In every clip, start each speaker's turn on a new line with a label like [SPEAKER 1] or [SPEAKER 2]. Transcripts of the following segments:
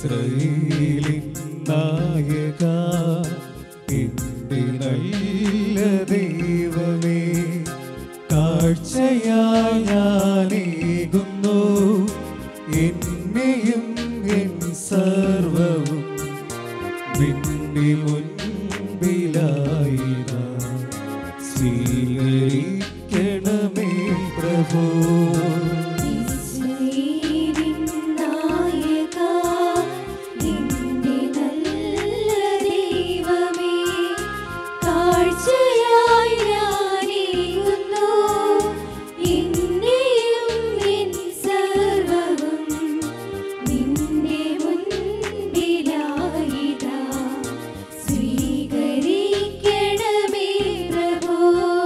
[SPEAKER 1] ഇസ്രയേലിൻ നായക എന്റെ നല്ല ദൈവമേ കാഴ്ചയായി ഞാനേകുന്നു എന്നെയും എൻ സർവവും നിന്റെ മുൻപിലായിര സ്വീകരിക്കണമേ പ്രഭു
[SPEAKER 2] ഇസ്രായേലിൻ നായകാ നിന്റെ നല്ല ദൈവമേ കാഴ്ചയായി ഞാനേകുന്നു എന്നെയും എൻ സർവ്വവും നിന്റെ മുൻപിലായിതാ സ്വീകരിക്കണമേ പ്രഭോ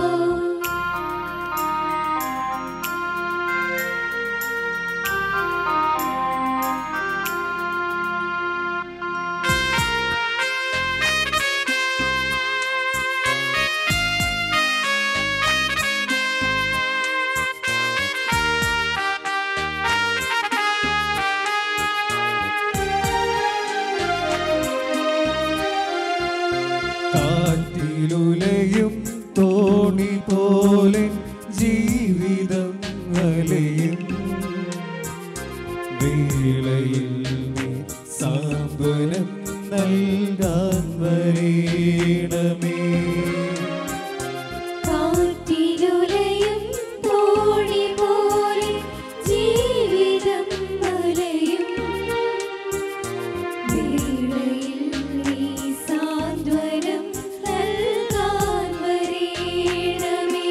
[SPEAKER 1] കാറ്റിലുലയും തോണി പോലെ ജീവിതം അലയും വേളയിൽ നീ സാന്ത്വനം നൽകാൻ വരേണമേ
[SPEAKER 2] കാറ്റിലുലയും തോണി പോലെ ജീവിതം വലയും വേളയിൽ നീ സാന്ത്വനം നൽകാൻ വരേണമേ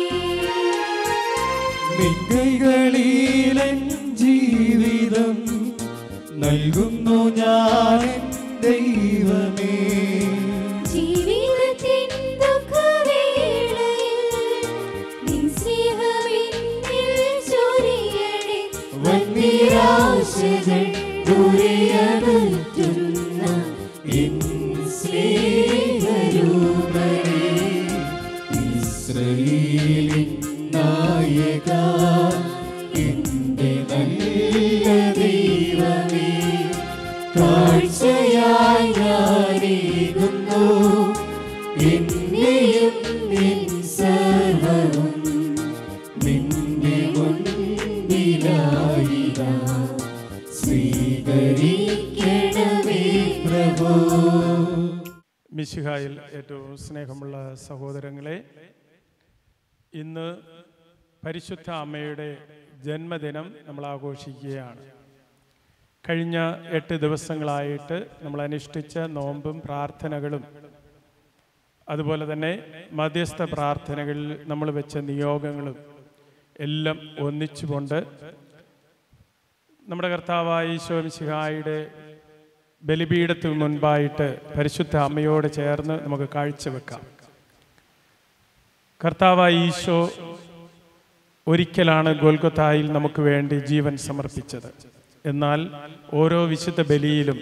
[SPEAKER 1] നിൻകൈകളിലൻ ജീവിതം നൽകുന്നു ഞാൻ എൻ ദൈവമേ
[SPEAKER 2] ജീവിതത്തിൻ ദുഃഖവേളയിൽ നിൻ സ്നേഹമെന്നിൽ ചൊരിയണേ
[SPEAKER 1] വന്നിരാശകൾ ദൂരെയകറ്റുന്ന എൻ സ്നേഹരൂപനേ ഇസ്രയേലിൻ നായക എന്റെ നല്ല ദൈവമേ കാഴ്ചയായി ഞാനേകുന്നു എന്നെയും എൻ സർവവും നിന്റെ മുൻപിലായിതാ സ്വീകരിക്കണമേ പ്രഭു
[SPEAKER 3] മിശിഹായിൽ ഏറ്റവും സ്നേഹമുള്ള സഹോദരങ്ങളെ ഇന്ന് പരിശുദ്ധ അമ്മയുടെ ജന്മദിനം നമ്മൾ ആഘോഷിക്കുകയാണ് കഴിഞ്ഞ എട്ട് ദിവസങ്ങളായിട്ട് നമ്മൾ അനുഷ്ഠിച്ച നോമ്പും പ്രാർത്ഥനകളും അതുപോലെ തന്നെ മധ്യസ്ഥ പ്രാർത്ഥനകളിൽ നമ്മൾ വെച്ച നിയോഗങ്ങളും എല്ലാം ഒന്നിച്ചുകൊണ്ട് നമ്മുടെ കർത്താവായ ഈശോ മിശിഹായുടെ ബലിപീഠത്തിന് മുൻപായിട്ട് പരിശുദ്ധ അമ്മയോട് ചേർന്ന് നമുക്ക് കാഴ്ചവെക്കാം കർത്താവായ ഈശോ ഒരിക്കലാണ് ഗോൽഗൊത്തായിൽ നമുക്ക് വേണ്ടി ജീവൻ സമർപ്പിച്ചത് എന്നാൽ ഓരോ വിശുദ്ധ ബലിയിലും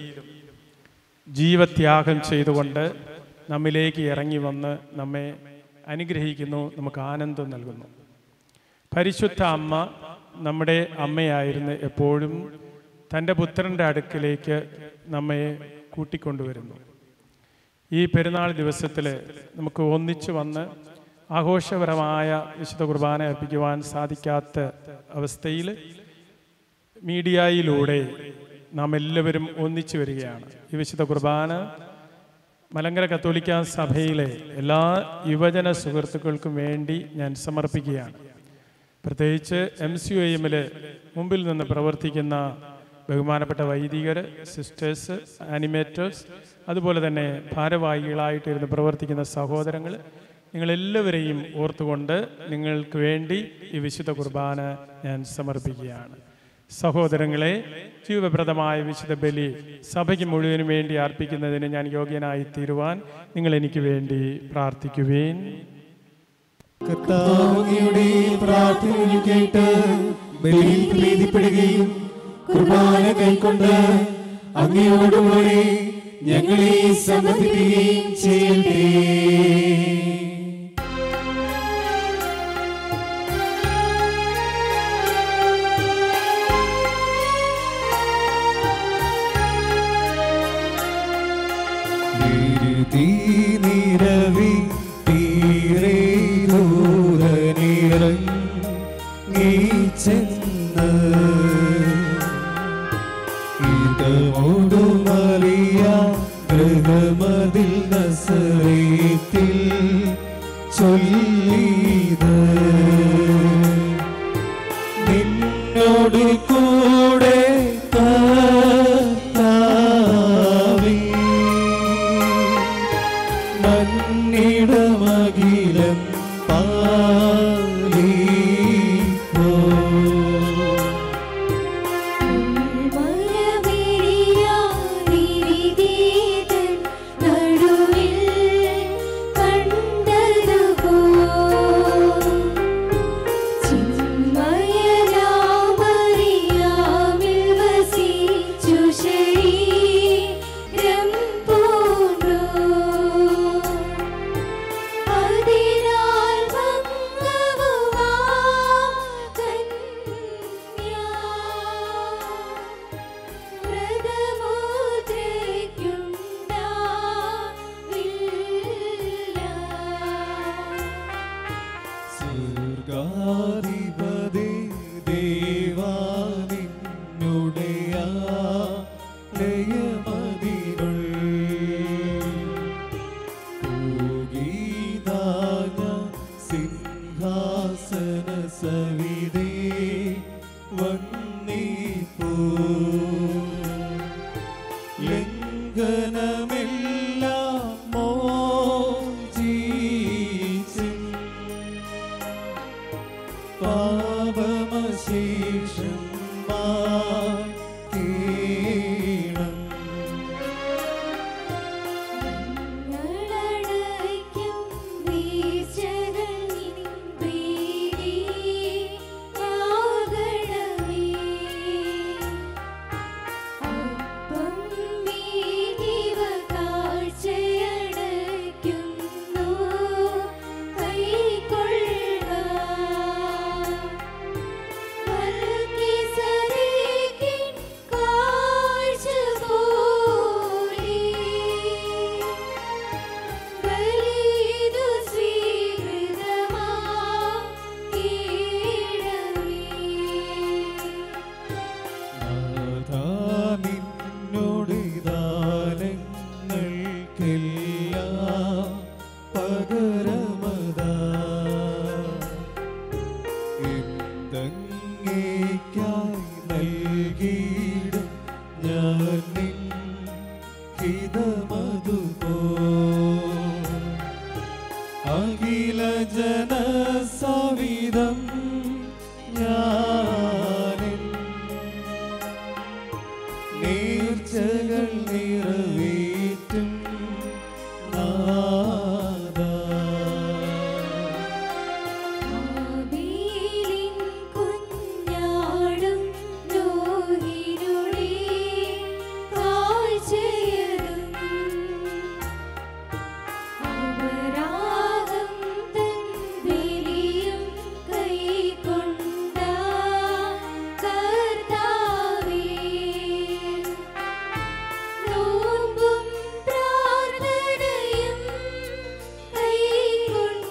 [SPEAKER 3] ജീവത്യാഗം ചെയ്തുകൊണ്ട് നമ്മിലേക്ക് ഇറങ്ങി വന്ന് നമ്മെ അനുഗ്രഹിക്കുന്നു നമുക്ക് ആനന്ദം നൽകുന്നു പരിശുദ്ധ അമ്മ നമ്മുടെ അമ്മയായിരുന്നു എപ്പോഴും തൻ്റെ പുത്രൻ്റെ അടുക്കിലേക്ക് നമ്മെ കൂട്ടിക്കൊണ്ടുവരുന്നു ഈ പെരുന്നാൾ ദിവസത്തിൽ നമുക്ക് ഒന്നിച്ചു വന്ന് ആഘോഷപരമായ വിശുദ്ധ കുർബാന അർപ്പിക്കുവാൻ സാധിക്കാത്ത അവസ്ഥയിൽ മീഡിയയിലൂടെ നാം എല്ലാവരും ഒന്നിച്ചു വരികയാണ് ഈ വിശുദ്ധ കുർബാന മലങ്കര കത്തോലിക്ക സഭയിലെ എല്ലാ യുവജന സുഹൃത്തുക്കൾക്കും വേണ്ടി ഞാൻ സമർപ്പിക്കുകയാണ് പ്രത്യേകിച്ച് എം സി ഒ എമ്മിൽ മുമ്പിൽ നിന്ന് പ്രവർത്തിക്കുന്ന ബഹുമാനപ്പെട്ട വൈദികർ സിസ്റ്റേഴ്സ് ആനിമേറ്റേഴ്സ് അതുപോലെ തന്നെ ഭാരവാഹികളായിട്ടിരുന്ന് പ്രവർത്തിക്കുന്ന സഹോദരങ്ങൾ നിങ്ങളെല്ലാവരെയും ഓർത്തുകൊണ്ട് നിങ്ങൾക്ക് വേണ്ടി ഈ വിശുദ്ധ കുർബാന ഞാൻ സമർപ്പിക്കുകയാണ് സഹോദരങ്ങളെ ജീവപ്രദമായ വിശുദ്ധ ബലി സഭയ്ക്ക് മുഴുവനും വേണ്ടി അർപ്പിക്കുന്നതിന് ഞാൻ യോഗ്യനായി തീരുവാൻ നിങ്ങൾ എനിക്ക് വേണ്ടി പ്രാർത്ഥിക്കുവേൻ
[SPEAKER 1] കർത്താവിയുടെ പ്രാർത്ഥന കേട്ട് ബലിയിൽ പ്രീതിപ്പെടുകയും കുർബാന കൈക്കൊണ്ട് അങ്ങയോടുകൂടെ ഞങ്ങളെ സമർപ്പിക്കുകയും ചെയ്യട്ടെ
[SPEAKER 2] ും
[SPEAKER 1] ചെന്ന് ഇതമോടു മറിയ ഗൃഹമതിൽ നസറേത്തിൽ ചൊല്ലിയത് നിന്നോട് കൂടെ കർത്താവേ, മന്നിടമകിലം പാലിപ്പോ
[SPEAKER 2] മരവിരിയാതിരിതീതൻ നടുവിൽ കണ്ടതുപോ ചിന്മയനാമറിയാമിൽ വസിച്ചു ശരീരം പൂണ്ടു അതിനാൽ ഭംഗവുമാ കന്യാ വ്രതമുദ്രയ്ക്കുണ്ടാവില്ല
[SPEAKER 1] സ്വർഗാധിപതി ദേവാനിന്നുടയ ലയമതിരുൾ പൂഗീതാന സിംഹാസന സവിതേ വന്നിപ്പൂ ലംഘനമെല്ലാം മോചിച്ചും പാപമശേഷം മാറ്റീണം
[SPEAKER 2] ഞങ്ങളടയ്ക്കും വീഴ്ചകൾ നിൻ പ്രീതി ആകണമേ. അപ്പം വീതിവ കാഴ്ചയടയ്ക്കുന്നു കൈക്കൊള്ളുക. മൽക്കീസദേക്കിൻ കാഴ്ച പോലെ ബലിയിതു സ്വീകൃതമാക്കിയിടമേ.
[SPEAKER 1] നാഥാ നിന്നോട് ദാനങ്ങൾക്കെല്ലാം പകരമതാ എന്തെങ്ങേക്കായി നൽകിയിടും ഞാൻ നിൻ ഹിതമതുപോ അഖില ജനസവിധം ഞാനിൻ നേർച്ചകൾ നിറവേറ്റും നാദാ.
[SPEAKER 2] ആബേലിൻ കുഞ്ഞാടും നോഹിനുടെ കാഴ്ചയതും അപരാഗം തൻ ബലിയും കൈക്കൊണ്ട കർത്താവേ നോമ്പും പ്രാർത്ഥനയും കൈക്കൊണ്ട്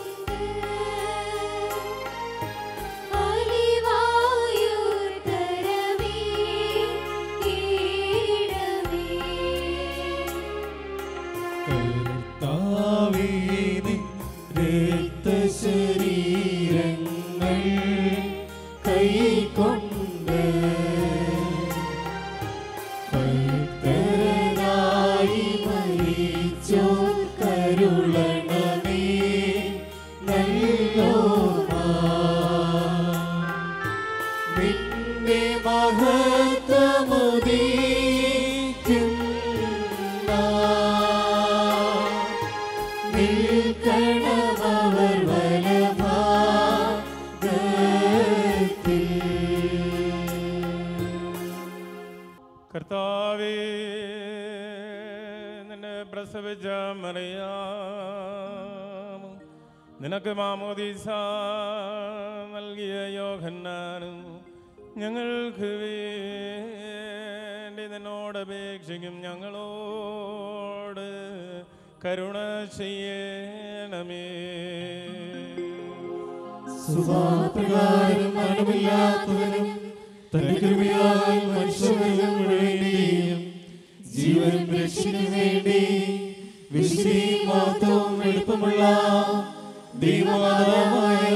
[SPEAKER 2] അലിവായുത്തരമേ കീഴമേ
[SPEAKER 1] കർത്താവേ നിൻ രക്തശരീരങ്ങൾ കൈക്കൊണ്ട് ഭക്തരായി മരിച്ചോർ കരുളണമേ നല്ലോമാ നിന്റെ മഹത്വമുദീക്കും നിൽക്കണമവർ വലഭാഗത്തിൽ
[SPEAKER 3] കർത്താവേ നിന്നെ പ്രസവിച്ച മറിയാം നിനക്ക് മാമോദീസ നൽകിയ യോഹന്നാനും ഞങ്ങൾക്ക് വേണ്ടി നിന്നോട് അപേക്ഷിക്കും ഞങ്ങളോട് കരുണ ചെയ്യണമേ
[SPEAKER 1] സ്വഭാവപ്രകാരം മരണമില്ലാത്തവനും തന്റെ കൃപയാൽ മനുഷ്യവർഗം മുഴുവനെയും ജീവൻ രക്ഷിക്കാൻ വേണ്ടി വിശുദ്ധിയും മാത്രവും എളുപ്പമുള്ള ദൈവമാതാവായ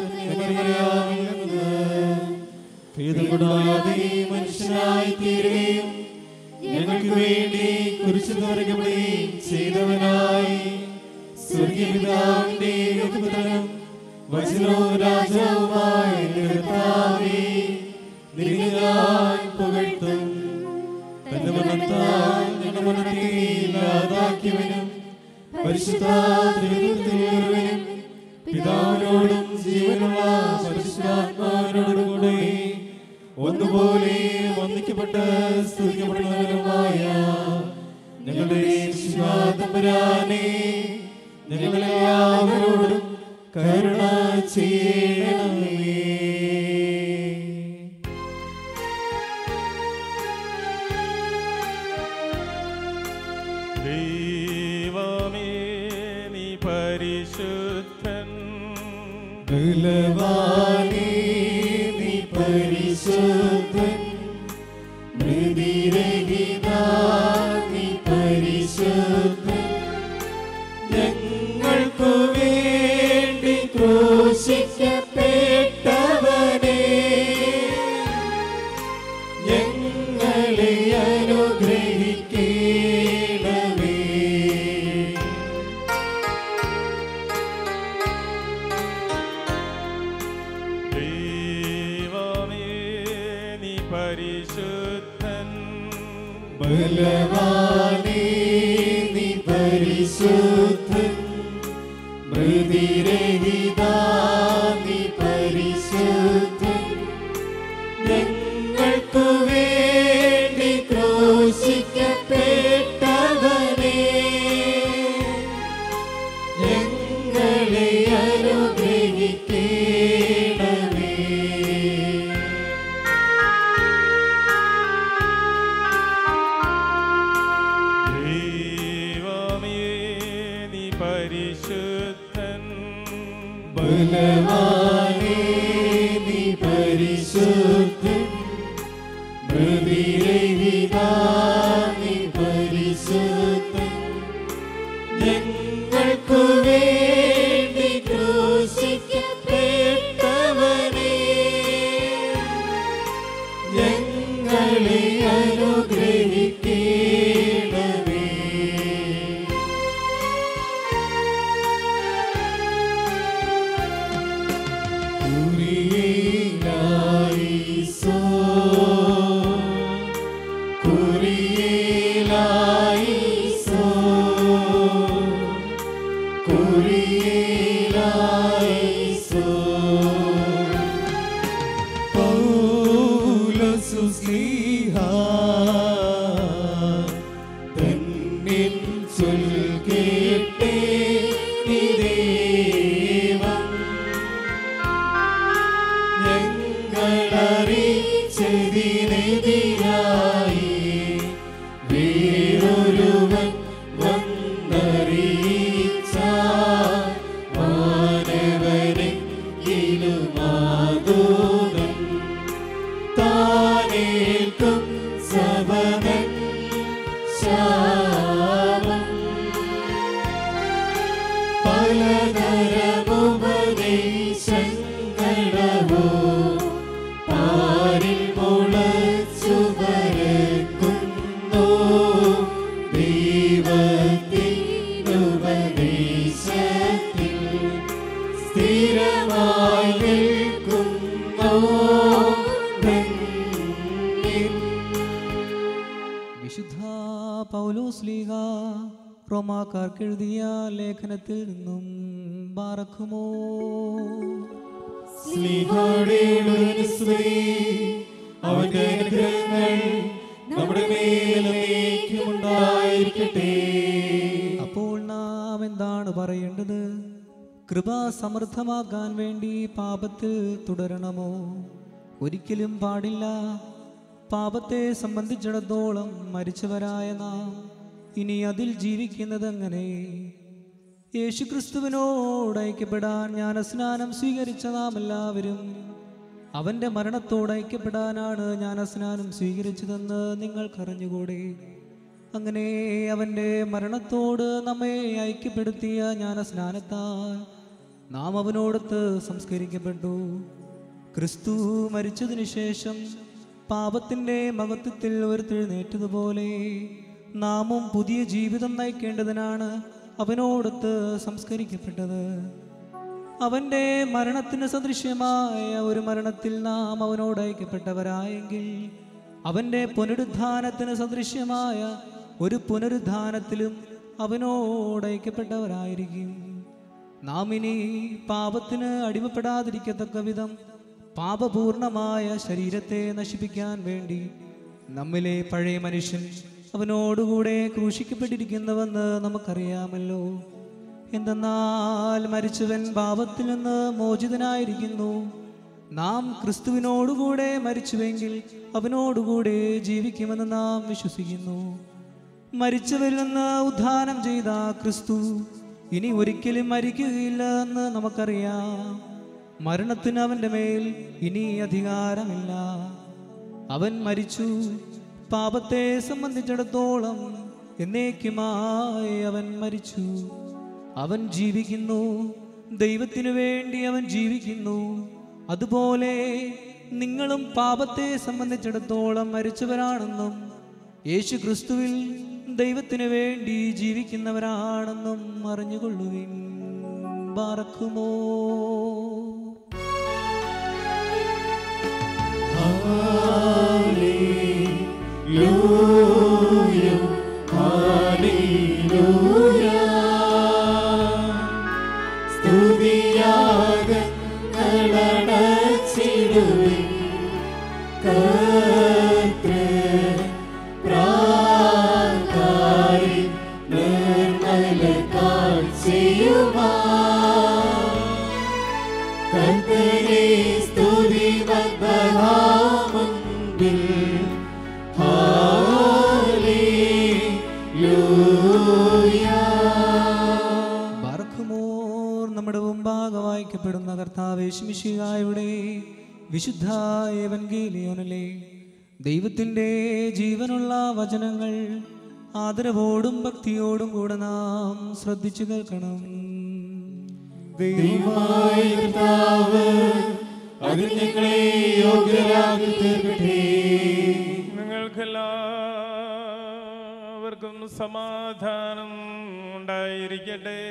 [SPEAKER 1] ഭേദപ്പെടാതെ മനുഷ്യനായി തീരുകയും ഞങ്ങൾക്ക് വേണ്ടി കുരിശു നിറയ്ക്കപ്പെടുകയും ചെയ്തവനായി സ്വർഗീയപിതാവിന്റെ ഏകപുത്രനും വചനവും രാജാവുമായ കർത്താവേ നിന്നെ ഞാൻ പുകഴ്ത്തും തന്റെ മരണത്താൽ ഞങ്ങളുടെ മരണത്തെ ഇല്ലാതാക്കിയവനും പരിശുദ്ധാത്രിവനും പിതാവിനോടും ജീവനുള്ള പരിശുദ്ധാത്മാവിനോടും കൂടെ ഒന്നുപോലെ വന്ദിക്കപ്പെട്ട് സ്തുതിക്കപ്പെടുന്നവരുമായ ഞങ്ങളുടെ ശിവാതമ്പരാനെ ഞങ്ങളെല്ലാവരോടും കരുണ ചെയ്യണമേ
[SPEAKER 3] ദൈവമേ നീ പരിശുദ്ധൻ
[SPEAKER 1] ബലവാനേ നീ പരിശുദ്ധൻ മൃതിരഹിതാ നീ പരിശുദ്ധൻ ഞങ്ങൾക്കു വേണ്ടി ക്രൂശിക്കപ്പെട്ടവനെ ഞങ്ങളെ അനുഗ്രഹിക്കണമേ
[SPEAKER 3] ദൈവമേ നീ പരിശുദ്ധൻ
[SPEAKER 1] ബലവാനേ നീ പരിശുദ്ധൻ മൃതിരഹിതാ നീ പരിശുദ്ധൻ ഞങ്ങൾക്കു വേണ്ടി ക്രൂശിക്കപ്പെട്ടവനെ ഞങ്ങളെ അനുഗ്രഹിക്കണമേ
[SPEAKER 3] ദൈവമേ നീ പരിശുദ്ധൻ
[SPEAKER 1] ബലവാനേ നീ പരിശുദ്ധൻ മൃതിരഹിതാ നീ പരിശുദ്ധൻ ഞങ്ങൾക്കു വേണ്ടി ക്രൂശിക്കപ്പെട്ടവനെ ഞങ്ങളെ അനുഗ്രഹിക്കണമേ കുരിയേലായിസോ കുരിയേലായിസോ കുരിയേലായിസോ പൗലോസു സ്ലീഹ തന്നിൻ ചൊൽകേട്ടേ നിദേവം ഞങ്ങളറിച്ചതിനെതിരായി വേറൊരുവൻ വന്നറിയിച്ച മാനവനെങ്കിലും മാതൂതൻ താനേൽക്കും സവനൻ ശാപം പലതരമുപദേശങ്ങളവോ പാരിൽ മുളച്ചു പരക്കുന്നു ദൈവത്തിനുപദേശത്തിൽ സ്ഥിരമായി നിൽക്കുന്നു ധന്യൻ.
[SPEAKER 4] വിശുദ്ധ പൗലോസ്ലീഹ റോമാക്കാർക്കെഴുതിയ ലേഖനത്തിൽ നിന്നും പാറക്കുമോ
[SPEAKER 1] സ്നേഹോടെയുള്ള സ്തുതി അവന്റെ അനുഗ്രഹങ്ങൾ നമ്മുടെ മേലേക്കും ഉണ്ടായിരിക്കട്ടെ
[SPEAKER 4] അപ്പോൾ നാം എന്താണ് പറയേണ്ടത് കൃപ സമൃദ്ധമാക്കാൻ വേണ്ടി പാപത്തിൽ തുടരണമോ ഒരിക്കലും പാടില്ല പാപത്തെ സംബന്ധിച്ചിടത്തോളം മരിച്ചവരായ നാം ഇനി അതിൽ ജീവിക്കുന്നത് എങ്ങനെ യേശുക്രിസ്തുവിനോട് ഐക്യപ്പെടാൻ ജ്ഞാനസ്നാനം സ്വീകരിച്ച നാം എല്ലാവരും അവന്റെ മരണത്തോട് ഐക്യപ്പെടാനാണ് ജ്ഞാനസ്നാനം സ്വീകരിച്ചതെന്ന് നിങ്ങൾക്കറിഞ്ഞുകൂടെ അങ്ങനെ അവന്റെ മരണത്തോട് നമ്മെ ഐക്യപ്പെടുത്തിയ ജ്ഞാനസ്നാനത്താൽ നാം അവനോടൊത്ത് സംസ്കരിക്കപ്പെട്ടു ക്രിസ്തു മരിച്ചതിനു ശേഷം പാപത്തിന്റെ മഹത്വത്തിൽ ഉയർത്തെഴുന്നേറ്റതുപോലെ നാമും പുതിയ ജീവിതം നയിക്കേണ്ടതിനാണ് അവനോടൊത്ത് സംസ്കരിക്കപ്പെട്ടത് അവന്റെ മരണത്തിന് സദൃശ്യമായ ഒരു മരണത്തിൽ നാം അവനോട് ഐക്യപ്പെട്ടവരായെങ്കിൽ അവന്റെ പുനരുദ്ധാനത്തിന് സദൃശ്യമായ ഒരു പുനരുദ്ധാനത്തിലും അവനോട് ഐക്യപ്പെട്ടവരായിരിക്കും നാം ഇനി പാപത്തിന് അടിമപ്പെടാതിരിക്കത്തക്ക വിധം പാപപൂർണമായ ശരീരത്തെ നശിപ്പിക്കാൻ വേണ്ടി നമ്മിലെ പഴയ മനുഷ്യൻ അവനോടുകൂടെ ക്രൂശിക്കപ്പെട്ടിരിക്കുന്നുവെന്ന് നമുക്കറിയാമല്ലോ എന്തെന്നാൽ മരിച്ചവൻ പാപത്തിൽ നിന്ന് മോചിതനായിരിക്കുന്നു നാം ക്രിസ്തുവിനോടുകൂടെ മരിച്ചുവെങ്കിൽ അവനോടുകൂടെ ജീവിക്കുമെന്ന് നാം വിശ്വസിക്കുന്നു മരിച്ചവരിൽ നിന്ന് ഉദ്ധാനം ചെയ്ത ക്രിസ്തു ഇനി ഒരിക്കലും മരിക്കുകയില്ല എന്ന് നമുക്കറിയാം മരണത്തിന് അവൻ്റെ മേൽ ഇനി അധികാരമില്ല അവൻ മരിച്ചു പാപത്തെ സംബന്ധിച്ചിടത്തോളം എന്നേക്കുമായി അവൻ മരിച്ചു അവൻ ജീവിക്കുന്നു ദൈവത്തിനു വേണ്ടി അവൻ ജീവിക്കുന്നു അതുപോലെ നിങ്ങളും പാപത്തെ സംബന്ധിച്ചിടത്തോളം മരിച്ചവരാണെന്നും യേശു ക്രിസ്തുവിൽ ദൈവത്തിനു വേണ്ടി ജീവിക്കുന്നവരാണെന്നും അറിഞ്ഞുകൊള്ളുവിൻ ബാറക്കുമോ
[SPEAKER 1] സ്തുതിയാകങ്ങളടച്ചിടുവിൻ കർത്തൃ പ്രാകാരി നിർമ്മല കാഴ്ചയുമാ കർത്തനെ സ്തുതി മുൻപിൽ
[SPEAKER 4] ബാറക്കുമോർ നമ്മുടെ മുമ്പാകെ വായിക്കപ്പെടുന്ന കർത്താവേശുമിശിഹായുടെ വിശുദ്ധ ഏവൻഗീലിയോനിലെ ദൈവത്തിൻ്റെ ജീവനുള്ള വചനങ്ങൾ ആദരവോടും ഭക്തിയോടും കൂടെ നാം ശ്രദ്ധിച്ചു കേൾക്കണം
[SPEAKER 1] ദൈവമായ കർത്താവ് അതിന് ഞങ്ങളെ യോഗ്യരാക്കി തീർക്കട്ടെ
[SPEAKER 3] നിങ്ങൾക്കെല്ലാവർക്കും സമാധാനം ഉണ്ടായിരിക്കട്ടെ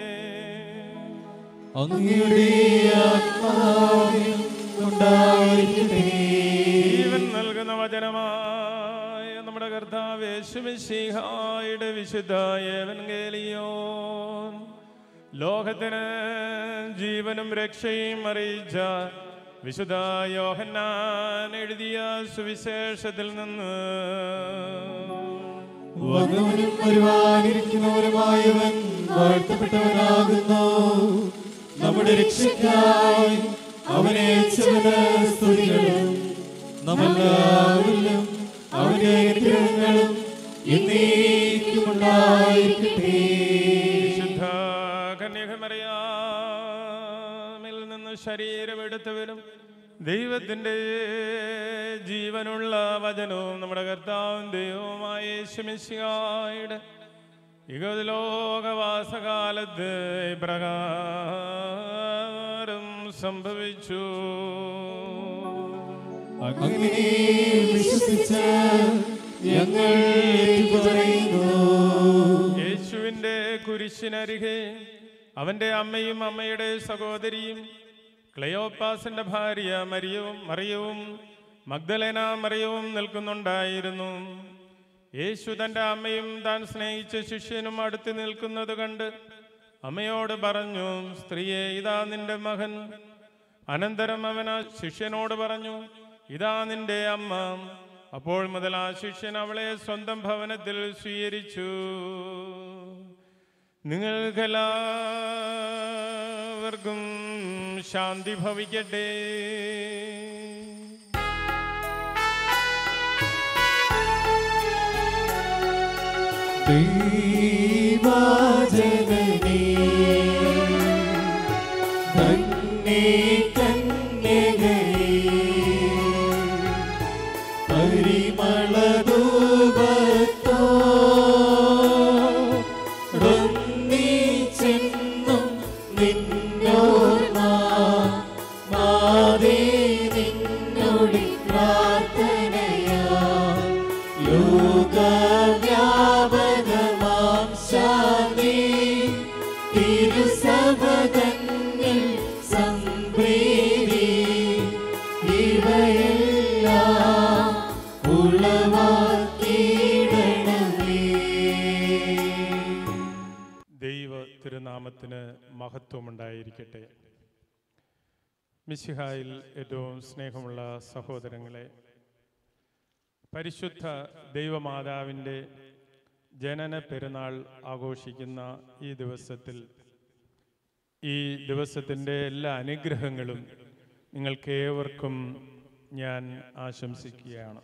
[SPEAKER 1] അങ്ങയുടെ ആത്മാവിൽ ഉണ്ടായിരിക്കട്ടെ
[SPEAKER 3] ജീവൻ നൽകുന്ന വചനമായ നമ്മുടെ കർത്താവ് യേശുമിശിഹായുടെ വിശുദ്ധ ഏവൻഗേലിയോൻ ലോകത്തിന് ജീവനും രക്ഷയും അറിയിച്ച വിശുദ്ധ യോഹന്നാൻ എഴുതിയ സുവിശേഷത്തിൽ നിന്ന്
[SPEAKER 1] വന്നവനും വരുവാനിരിക്കുന്നവരുമായവൻ വാഴ്ത്തപ്പെട്ടവനാകുന്നു നമ്മുടെ രക്ഷയ്ക്കായി അവനെ അയച്ചവന് സ്തുതികളും നമ്മെല്ലാവരിലും അവന്റെ അനുഗ്രഹങ്ങളും എന്നേക്കും ഉണ്ടായിരിക്കട്ടെ
[SPEAKER 3] വിശുദ്ധ കന്യകമറിയാമിൽ നിന്ന് ശരീരമെടുത്തവരും ദൈവത്തിൻ്റെ ജീവനുള്ള വചനവും നമ്മുടെ കർത്താവും ദൈവവുമായ യേശുമിശിഹായുടെ യുഗലോകവാസകാലത്ത് ഇപ്രകാരം സംഭവിച്ചു
[SPEAKER 1] അങ്ങനെ വിശ്വസിച്ച് ഞങ്ങൾ ഏറ്റുപറയുന്നു
[SPEAKER 3] യേശുവിൻ്റെ കുരിശിനരികെ അവൻ്റെ അമ്മയും അമ്മയുടെ സഹോദരിയും ക്ലയോപ്പാസിന്റെ ഭാര്യ മരിയവും മറിയവും മഗ്ദലേന മറിയവും നിൽക്കുന്നുണ്ടായിരുന്നു യേശു തൻ്റെ അമ്മയും താൻ സ്നേഹിച്ച ശിഷ്യനും അടുത്ത് നിൽക്കുന്നത് കണ്ട് അമ്മയോട് പറഞ്ഞു സ്ത്രീയെ ഇതാ നിന്റെ മകൻ അനന്തരം അവൻ ആ ശിഷ്യനോട് പറഞ്ഞു ഇതാ നിന്റെ അമ്മ അപ്പോൾ മുതൽ ആ ശിഷ്യൻ അവളെ സ്വന്തം ഭവനത്തിൽ സ്വീകരിച്ചു നിങ്ങൾക്കെല്ലാവർക്കും ശാന്തി ഭവിക്കട്ടെ
[SPEAKER 1] ദൈവജനനേ പരിമളധൂപത്തോ ഒന്നിച്ചെന്നും നിന്നോർമ്മ മാതേ നിന്നോട് പ്രാർത്ഥനയാ ലോകവ്യാപകമാം ശാന്തി തിരുസഭതന്നിൽ സംപ്രീതി ഇവയെല്ലാം ഉളവാക്കിയിടണമേ
[SPEAKER 3] ദൈവ തിരുനാമത്തിന് മഹത്വമുണ്ടായിരിക്കട്ടെ മിശിഹായിൽ ഏറ്റവും സ്നേഹമുള്ള സഹോദരങ്ങളെ പരിശുദ്ധ ദൈവമാതാവിൻ്റെ ജനന പെരുന്നാൾ ആഘോഷിക്കുന്ന ഈ ദിവസത്തിൽ ഈ ദിവസത്തിൻ്റെ എല്ലാ അനുഗ്രഹങ്ങളും നിങ്ങൾക്കേവർക്കും ഞാൻ ആശംസിക്കുകയാണ്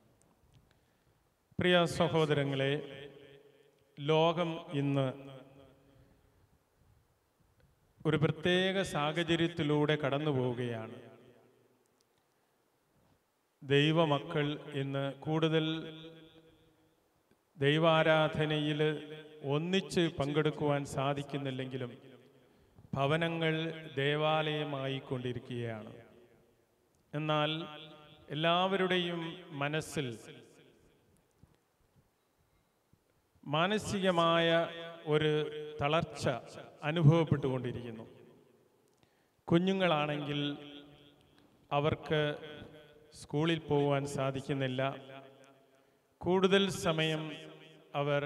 [SPEAKER 3] പ്രിയ സഹോദരങ്ങളെ ലോകം ഇന്ന് ഒരു പ്രത്യേക സാഹചര്യത്തിലൂടെ കടന്നു പോവുകയാണ് ദൈവമക്കൾ ഇന്ന് കൂടുതൽ ദൈവാരാധനയിൽ ഒന്നിച്ച് പങ്കെടുക്കുവാൻ സാധിക്കുന്നില്ലെങ്കിലും ഭവനങ്ങൾ ദേവാലയമായി കൊണ്ടിരിക്കുകയാണ് എന്നാൽ എല്ലാവരുടെയും മനസ്സിൽ മാനസികമായ ഒരു തളർച്ച അനുഭവപ്പെട്ടുകൊണ്ടിരിക്കുന്നു കുഞ്ഞുങ്ങളാണെങ്കിൽ അവർക്ക് സ്കൂളിൽ പോകുവാൻ സാധിക്കുന്നില്ല കൂടുതൽ സമയം അവർ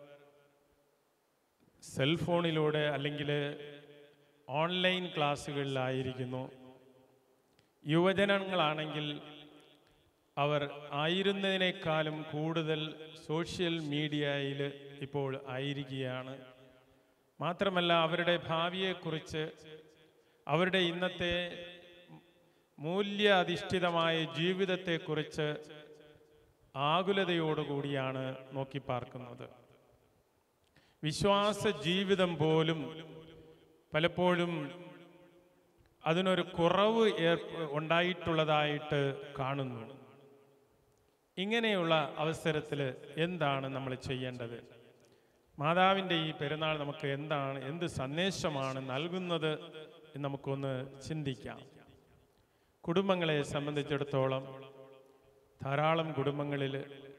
[SPEAKER 3] സെൽഫോണിലൂടെ അല്ലെങ്കിൽ ഓൺലൈൻ ക്ലാസ്സുകളിലായിരിക്കുന്നു യുവജനങ്ങളാണെങ്കിൽ അവർ ആയിരുന്നതിനേക്കാളും കൂടുതൽ സോഷ്യൽ മീഡിയയിൽ ഇപ്പോൾ ആയിരിക്കുകയാണ് മാത്രമല്ല അവരുടെ ഭാവിയെക്കുറിച്ച് അവരുടെ ഇന്നത്തെ മൂല്യ അധിഷ്ഠിതമായ ജീവിതത്തെക്കുറിച്ച് ആകുലതയോടുകൂടിയാണ് നോക്കിപ്പാർക്കുന്നത് വിശ്വാസ ജീവിതം പോലും പലപ്പോഴും അതിനൊരു കുറവ് ഏർപ്പ ഉണ്ടായിട്ടുള്ളതായിട്ട് കാണുന്നു ഇങ്ങനെയുള്ള അവസരത്തിൽ എന്താണ് നമ്മൾ ചെയ്യേണ്ടത് മാതാവിൻ്റെ ഈ പെരുന്നാൾ നമുക്ക് എന്താണ് എന്ത് സന്ദേശമാണ് നൽകുന്നത് എന്ന് നമുക്കൊന്ന് ചിന്തിക്കാം കുടുംബങ്ങളെ സംബന്ധിച്ചിടത്തോളം ധാരാളം കുടുംബങ്ങളിൽ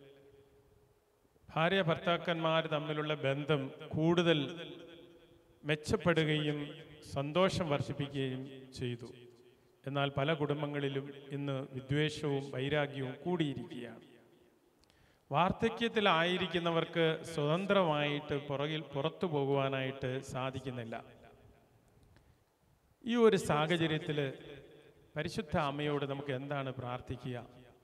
[SPEAKER 3] ഭാര്യ ഭർത്താക്കന്മാർ തമ്മിലുള്ള ബന്ധം കൂടുതൽ മെച്ചപ്പെടുകയും സന്തോഷം വർദ്ധിപ്പിക്കുകയും ചെയ്തു എന്നാൽ പല കുടുംബങ്ങളിലും ഇന്ന് വിദ്വേഷവും വൈരാഗ്യവും കൂടിയിരിക്കുകയാണ് വാർദ്ധക്യത്തിലായിരിക്കുന്നവർക്ക് സ്വതന്ത്രമായിട്ട് പുറകിൽ പുറത്തു പോകുവാനായിട്ട് സാധിക്കുന്നില്ല ഈ ഒരു സാഹചര്യത്തിൽ പരിശുദ്ധ അമ്മയോട് നമുക്ക് എന്താണ് പ്രാർത്ഥിക്കുക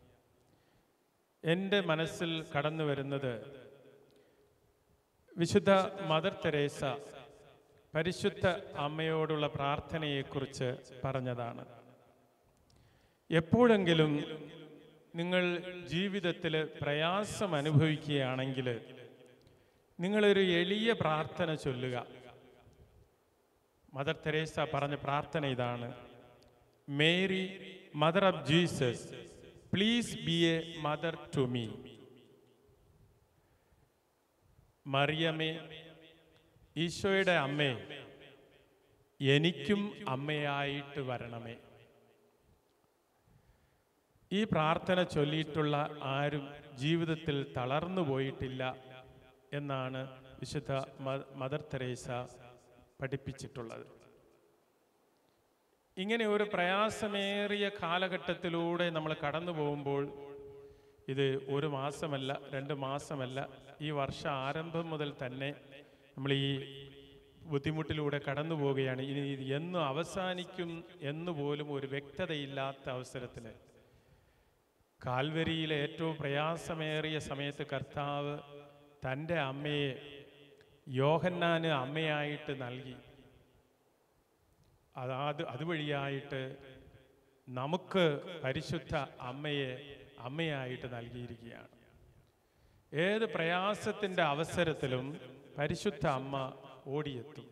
[SPEAKER 3] എൻ്റെ മനസ്സിൽ കടന്നു വരുന്നത് വിശുദ്ധ മദർ തെരേസ പരിശുദ്ധ അമ്മയോടുള്ള പ്രാർത്ഥനയെക്കുറിച്ച് പറഞ്ഞതാണ് എപ്പോഴെങ്കിലും നിങ്ങൾ ജീവിതത്തിൽ പ്രയാസം അനുഭവിക്കുകയാണെങ്കിൽ നിങ്ങളൊരു എളിയ പ്രാർത്ഥന ചൊല്ലുക മദർ തെരേസ പറഞ്ഞ പ്രാർത്ഥന ഇതാണ് Mary mother of Jesus please be a mother to me മറിയമേ ഈശോയുടെ അമ്മേ എനിക്കും അമ്മയായിട്ട് വരണമേ ഈ പ്രാർത്ഥന ചൊല്ലിയിട്ടുള്ള ആരും ജീവിതത്തിൽ തളർന്നു പോയിട്ടില്ല എന്നാണ് വിശുദ്ധ മ- മദർ തെരേസ പഠിപ്പിച്ചിട്ടുള്ളത് ഇങ്ങനെ ഒരു പ്രയാസമേറിയ കാലഘട്ടത്തിലൂടെ നമ്മൾ കടന്നു പോകുമ്പോൾ ഇത് ഒരു മാസമല്ല രണ്ട് മാസമല്ല ഈ വർഷ ആരംഭം മുതൽ തന്നെ നമ്മൾ ഈ ബുദ്ധിമുട്ടിലൂടെ കടന്നു പോവുകയാണ് ഇനി ഇത് എന്ന് അവസാനിക്കും എന്ന് പോലും ഒരു വ്യക്തതയില്ലാത്ത അവസരത്തിൽ കാൽവരിയിലെ ഏറ്റവും പ്രയാസമേറിയ സമയത്ത് കർത്താവ് തൻ്റെ അമ്മയെ യോഹന്നാന് അമ്മയായിട്ട് നൽകി അതാത് അതുവഴിയായിട്ട് നമുക്ക് പരിശുദ്ധ അമ്മയെ അമ്മയായിട്ട് നൽകിയിരിക്കുകയാണ് ഏത് പ്രയാസത്തിൻ്റെ അവസരത്തിലും പരിശുദ്ധ അമ്മ ഓടിയെത്തും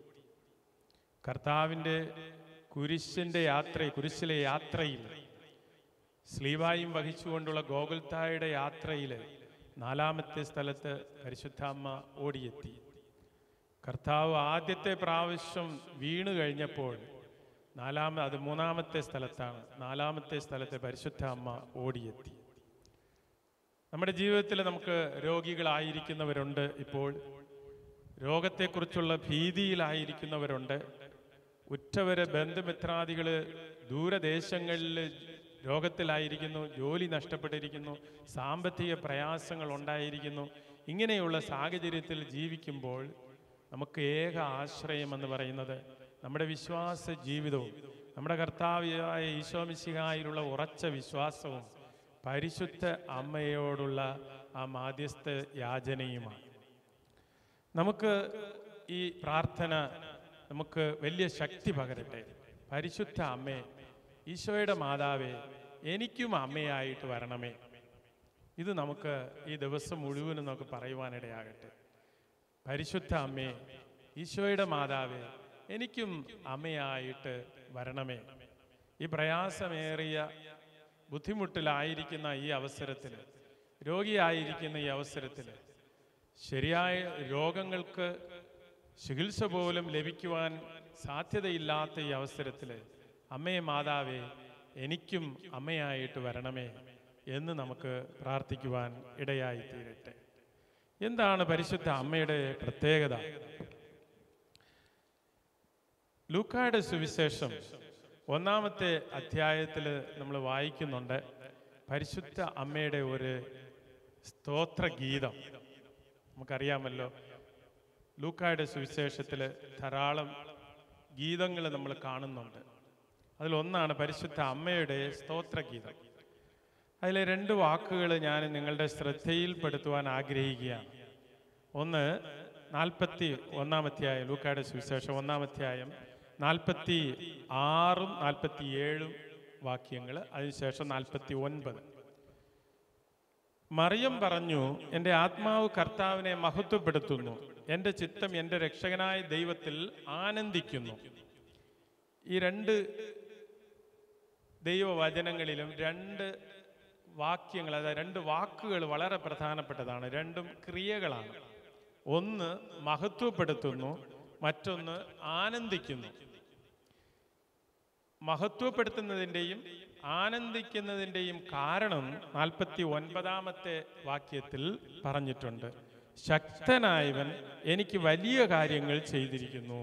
[SPEAKER 3] കർത്താവിൻ്റെ കുരിശിൻ്റെ യാത്ര കുരിശിലെ യാത്രയിൽ സ്ലീവായും വഹിച്ചുകൊണ്ടുള്ള ഗോകുൽത്തായുടെ യാത്രയിൽ നാലാമത്തെ സ്ഥലത്ത് പരിശുദ്ധാമ്മ ഓടിയെത്തി കർത്താവ് ആദ്യത്തെ പ്രാവശ്യം വീണു കഴിഞ്ഞപ്പോൾ നാലാമ അത് മൂന്നാമത്തെ സ്ഥലത്താണ് നാലാമത്തെ സ്ഥലത്ത് പരിശുദ്ധ അമ്മ ഓടിയെത്തി നമ്മുടെ ജീവിതത്തിൽ നമുക്ക് രോഗികളായിരിക്കുന്നവരുണ്ട് ഇപ്പോൾ രോഗത്തെക്കുറിച്ചുള്ള ഭീതിയിലായിരിക്കുന്നവരുണ്ട് ഉറ്റവര് ബന്ധുമിത്രാദികള് ദൂരദേശങ്ങളിൽ രോഗത്തിലായിരിക്കുന്നു ജോലി നഷ്ടപ്പെട്ടിരിക്കുന്നു സാമ്പത്തിക പ്രയാസങ്ങൾ ഉണ്ടായിരിക്കുന്നു ഇങ്ങനെയുള്ള സാഹചര്യത്തിൽ ജീവിക്കുമ്പോൾ നമുക്ക് ഏക ആശ്രയം എന്ന് പറയുന്നത് നമ്മുടെ വിശ്വാസ ജീവിതവും നമ്മുടെ കർത്താവായ ഈശോമിശിഹായിലുള്ള ഉറച്ച വിശ്വാസവും പരിശുദ്ധ അമ്മയോടുള്ള ആ മാധ്യസ്ഥ യാചനയുമാണ് നമുക്ക് ഈ പ്രാർത്ഥന നമുക്ക് വലിയ ശക്തി പകരട്ടെ പരിശുദ്ധ അമ്മേ ഈശോയുടെ മാതാവേ എനിക്കും അമ്മയായിട്ട് വരണമേ ഇത് നമുക്ക് ഈ ദിവസം മുഴുവനും നമുക്ക് പറയുവാനിടയാകട്ടെ പരിശുദ്ധ അമ്മേ ഈശോയുടെ മാതാവേ എനിക്കും അമ്മയായിട്ട് വരണമേ ഈ പ്രയാസമേറിയ ബുദ്ധിമുട്ടിലായിരിക്കുന്ന ഈ അവസരത്തിൽ രോഗിയായിരിക്കുന്ന ഈ അവസരത്തിൽ ശരിയായ രോഗങ്ങൾക്ക് ചികിത്സ പോലും ലഭിക്കുവാൻ സാധ്യതയില്ലാത്ത ഈ അവസരത്തിൽ അമ്മേ മാതാവേ എനിക്കും അമ്മയായിട്ട് വരണമേ എന്ന് നമുക്ക് പ്രാർത്ഥിക്കുവാൻ ഇടയായി തീരട്ടെ എന്താണ് പരിശുദ്ധ അമ്മയുടെ പ്രത്യേകത ലൂക്കായുടെ സുവിശേഷം ഒന്നാമത്തെ അധ്യായത്തിൽ നമ്മൾ വായിക്കുന്നുണ്ട് പരിശുദ്ധ അമ്മയുടെ ഒരു സ്തോത്ര ഗീതം നമുക്കറിയാമല്ലോ ലൂക്കായുടെ സുവിശേഷത്തിൽ ധാരാളം ഗീതങ്ങൾ നമ്മൾ കാണുന്നുണ്ട് അതിലൊന്നാണ് പരിശുദ്ധ അമ്മയുടെ സ്തോത്ര ഗീതം അതിലെ രണ്ട് വാക്കുകൾ ഞാൻ നിങ്ങളുടെ ശ്രദ്ധയിൽപ്പെടുത്തുവാൻ ആഗ്രഹിക്കുകയാണ് ഒന്ന് നാൽപ്പത്തി ഒന്നാമധ്യായം ലൂക്കായുടെ സുവിശേഷം ഒന്നാമധ്യായം നാൽപ്പത്തി ആറും നാൽപ്പത്തി ഏഴും വാക്യങ്ങൾ അതിനുശേഷം നാൽപ്പത്തി ഒൻപത് മറിയം പറഞ്ഞു എൻ്റെ ആത്മാവ് കർത്താവിനെ മഹത്വപ്പെടുത്തുന്നു എൻ്റെ ചിത്തം എൻ്റെ രക്ഷകനായ ദൈവത്തിൽ ആനന്ദിക്കുന്നു ഈ രണ്ട് ദൈവവചനങ്ങളിലും രണ്ട് വാക്യങ്ങൾ അതായത് രണ്ട് വാക്കുകൾ വളരെ പ്രധാനപ്പെട്ടതാണ് രണ്ടും ക്രിയകളാണ് ഒന്ന് മഹത്വപ്പെടുത്തുന്നു മറ്റൊന്ന് ആനന്ദിക്കുന്നു മഹത്വപ്പെടുത്തുന്നതിൻ്റെയും ആനന്ദിക്കുന്നതിൻ്റെയും കാരണം നാൽപ്പത്തി ഒൻപതാമത്തെ വാക്യത്തിൽ പറഞ്ഞിട്ടുണ്ട് ശക്തനായവൻ എനിക്ക് വലിയ കാര്യങ്ങൾ ചെയ്തിരിക്കുന്നു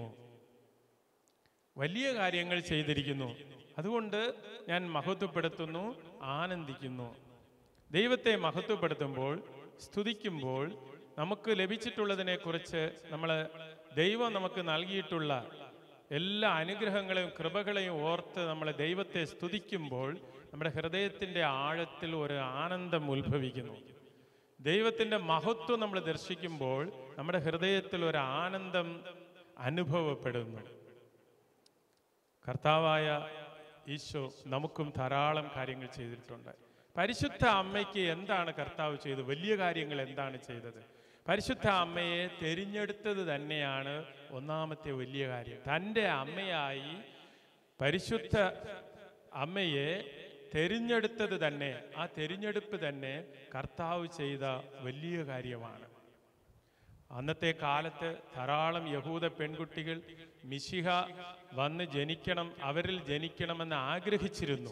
[SPEAKER 3] വലിയ കാര്യങ്ങൾ ചെയ്തിരിക്കുന്നു അതുകൊണ്ട് ഞാൻ മഹത്വപ്പെടുത്തുന്നു ആനന്ദിക്കുന്നു ദൈവത്തെ മഹത്വപ്പെടുത്തുമ്പോൾ സ്തുതിക്കുമ്പോൾ നമുക്ക് ലഭിച്ചിട്ടുള്ളതിനെ കുറിച്ച് നമ്മൾ ദൈവം നമുക്ക് നൽകിയിട്ടുള്ള എല്ലാ അനുഗ്രഹങ്ങളെയും കൃപകളെയും ഓർത്ത് നമ്മൾ ദൈവത്തെ സ്തുതിക്കുമ്പോൾ നമ്മുടെ ഹൃദയത്തിൻ്റെ ആഴത്തിൽ ഒരു ആനന്ദം ഉത്ഭവിക്കുന്നു ദൈവത്തിൻ്റെ മഹത്വം നമ്മൾ ദർശിക്കുമ്പോൾ നമ്മുടെ ഹൃദയത്തിൽ ഒരു ആനന്ദം അനുഭവപ്പെടുന്നു കർത്താവായ ഈശോ നമുക്കും ധാരാളം കാര്യങ്ങൾ ചെയ്തിട്ടുണ്ട് പരിശുദ്ധ അമ്മയ്ക്ക് എന്താണ് കർത്താവ് ചെയ്തത് വലിയ കാര്യങ്ങൾ എന്താണ് ചെയ്തത് പരിശുദ്ധ അമ്മയെ തിരഞ്ഞെടുത്തത് തന്നെയാണ് ഒന്നാമത്തെ വലിയ കാര്യം തൻ്റെ അമ്മയായി പരിശുദ്ധ അമ്മയെ തിരഞ്ഞെടുത്തത് തന്നെ ആ തിരഞ്ഞെടുപ്പ് തന്നെ കർത്താവ് ചെയ്ത വലിയ കാര്യമാണ് അന്നത്തെ കാലത്ത് ധാരാളം യഹൂദ പെൺകുട്ടികൾ മിശിഹ വന്ന് ജനിക്കണം അവരിൽ ജനിക്കണമെന്ന് ആഗ്രഹിച്ചിരുന്നു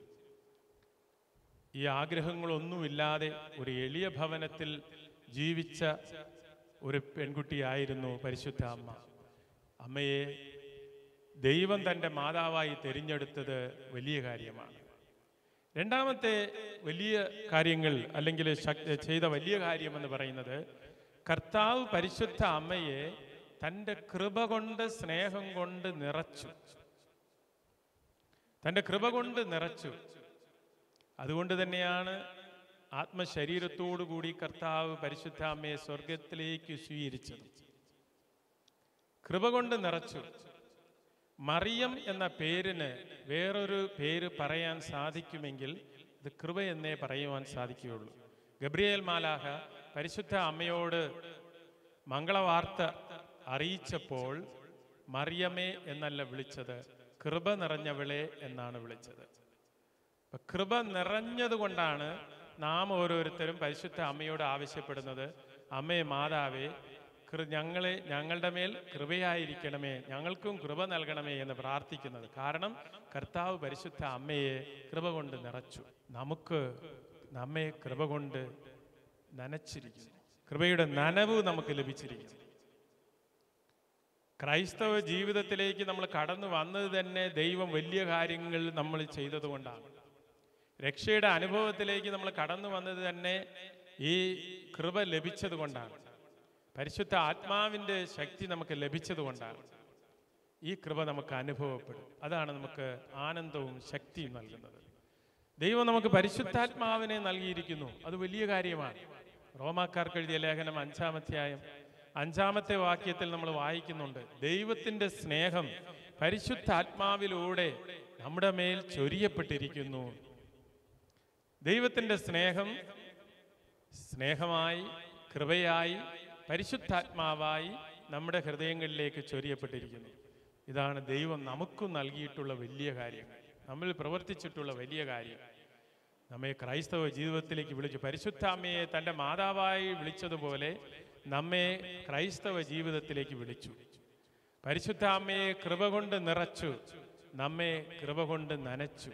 [SPEAKER 3] ഈ ആഗ്രഹങ്ങളൊന്നുമില്ലാതെ ഒരു എളിയ ഭവനത്തിൽ ജീവിച്ച ഒരു പെൺകുട്ടിയായിരുന്നു പരിശുദ്ധ അമ്മ അമ്മയെ ദൈവം തൻ്റെ മാതാവായി തിരഞ്ഞെടുത്തത് വലിയ കാര്യമാണ് രണ്ടാമത്തെ വലിയ കാര്യങ്ങൾ അല്ലെങ്കിൽ ശക്- ചെയ്ത വലിയ കാര്യം എന്ന് പറയുന്നത് കർത്താവ് പരിശുദ്ധ അമ്മയെ തൻ്റെ കൃപ കൊണ്ട് സ്നേഹം കൊണ്ട് നിറച്ചു തൻ്റെ കൃപ കൊണ്ട് നിറച്ചു അതുകൊണ്ട് തന്നെയാണ് ആത്മശരീരത്തോടു കൂടി കർത്താവ് പരിശുദ്ധ അമ്മയെ സ്വർഗത്തിലേക്ക് സ്വീകരിച്ചത് കൃപ കൊണ്ട് നിറച്ചു മറിയം എന്ന പേരിന് വേറൊരു പേര് പറയാൻ സാധിക്കുമെങ്കിൽ ഇത് കൃപ എന്നേ പറയുവാൻ സാധിക്കുകയുള്ളൂ ഗബ്രിയേൽ മാലാഹ പരിശുദ്ധ അമ്മയോട് മംഗളവാർത്ത അറിയിച്ചപ്പോൾ മറിയമേ എന്നല്ല വിളിച്ചത് കൃപ നിറഞ്ഞവളെ എന്നാണ് വിളിച്ചത് അപ്പൊ കൃപ നിറഞ്ഞതുകൊണ്ടാണ് നാം ഓരോരുത്തരും പരിശുദ്ധ അമ്മയോട് ആവശ്യപ്പെടുന്നത് അമ്മേ മാതാവേ കൃ ഞങ്ങളെ ഞങ്ങളുടെ മേൽ കൃപയായിരിക്കണമേ ഞങ്ങൾക്കും കൃപ നൽകണമേ എന്ന് പ്രാർത്ഥിക്കുന്നത് കാരണം കർത്താവ് പരിശുദ്ധ അമ്മയെ കൃപ കൊണ്ട് നിറച്ചു നമുക്ക് നമ്മെ കൃപ കൊണ്ട് നനച്ചിരിക്കുന്നു കൃപയുടെ നനവ് നമുക്ക് ലഭിച്ചിരിക്കുന്നു ക്രൈസ്തവ ജീവിതത്തിലേക്ക് നമ്മൾ കടന്നു വന്നത് തന്നെ ദൈവം വലിയ കാര്യങ്ങൾ നമ്മൾ ചെയ്തതുകൊണ്ടാണ് രക്ഷയുടെ അനുഭവത്തിലേക്ക് നമ്മൾ കടന്നു വന്നത് തന്നെ ഈ കൃപ ലഭിച്ചത് കൊണ്ടാണ് പരിശുദ്ധ ആത്മാവിൻ്റെ ശക്തി നമുക്ക് ലഭിച്ചത് കൊണ്ടാണ് ഈ കൃപ നമുക്ക് അനുഭവപ്പെടും അതാണ് നമുക്ക് ആനന്ദവും ശക്തിയും നൽകുന്നത് ദൈവം നമുക്ക് പരിശുദ്ധാത്മാവിനെ നൽകിയിരിക്കുന്നു അത് വലിയ കാര്യമാണ് റോമാക്കാർക്ക് എഴുതിയ ലേഖനം അഞ്ചാമധ്യായം അഞ്ചാമത്തെ വാക്യത്തിൽ നമ്മൾ വായിക്കുന്നുണ്ട് ദൈവത്തിൻ്റെ സ്നേഹം പരിശുദ്ധാത്മാവിലൂടെ നമ്മുടെ മേൽ ചൊരിയപ്പെട്ടിരിക്കുന്നു ദൈവത്തിൻ്റെ സ്നേഹം സ്നേഹമായി കൃപയായി പരിശുദ്ധാത്മാവായി നമ്മുടെ ഹൃദയങ്ങളിലേക്ക് ചൊരിയപ്പെട്ടിരിക്കുന്നു ഇതാണ് ദൈവം നമുക്കും നൽകിയിട്ടുള്ള വലിയ കാര്യങ്ങൾ നമ്മൾ പ്രവർത്തിച്ചിട്ടുള്ള വലിയ കാര്യം നമ്മെ ക്രൈസ്തവ ജീവിതത്തിലേക്ക് വിളിച്ചു പരിശുദ്ധാമ്മയെ തൻ്റെ മാതാവായി വിളിച്ചതുപോലെ നമ്മെ ക്രൈസ്തവ ജീവിതത്തിലേക്ക് വിളിച്ചു പരിശുദ്ധാമ്മയെ കൃപ കൊണ്ട് നിറച്ചു നമ്മെ കൃപ കൊണ്ട് നനച്ചു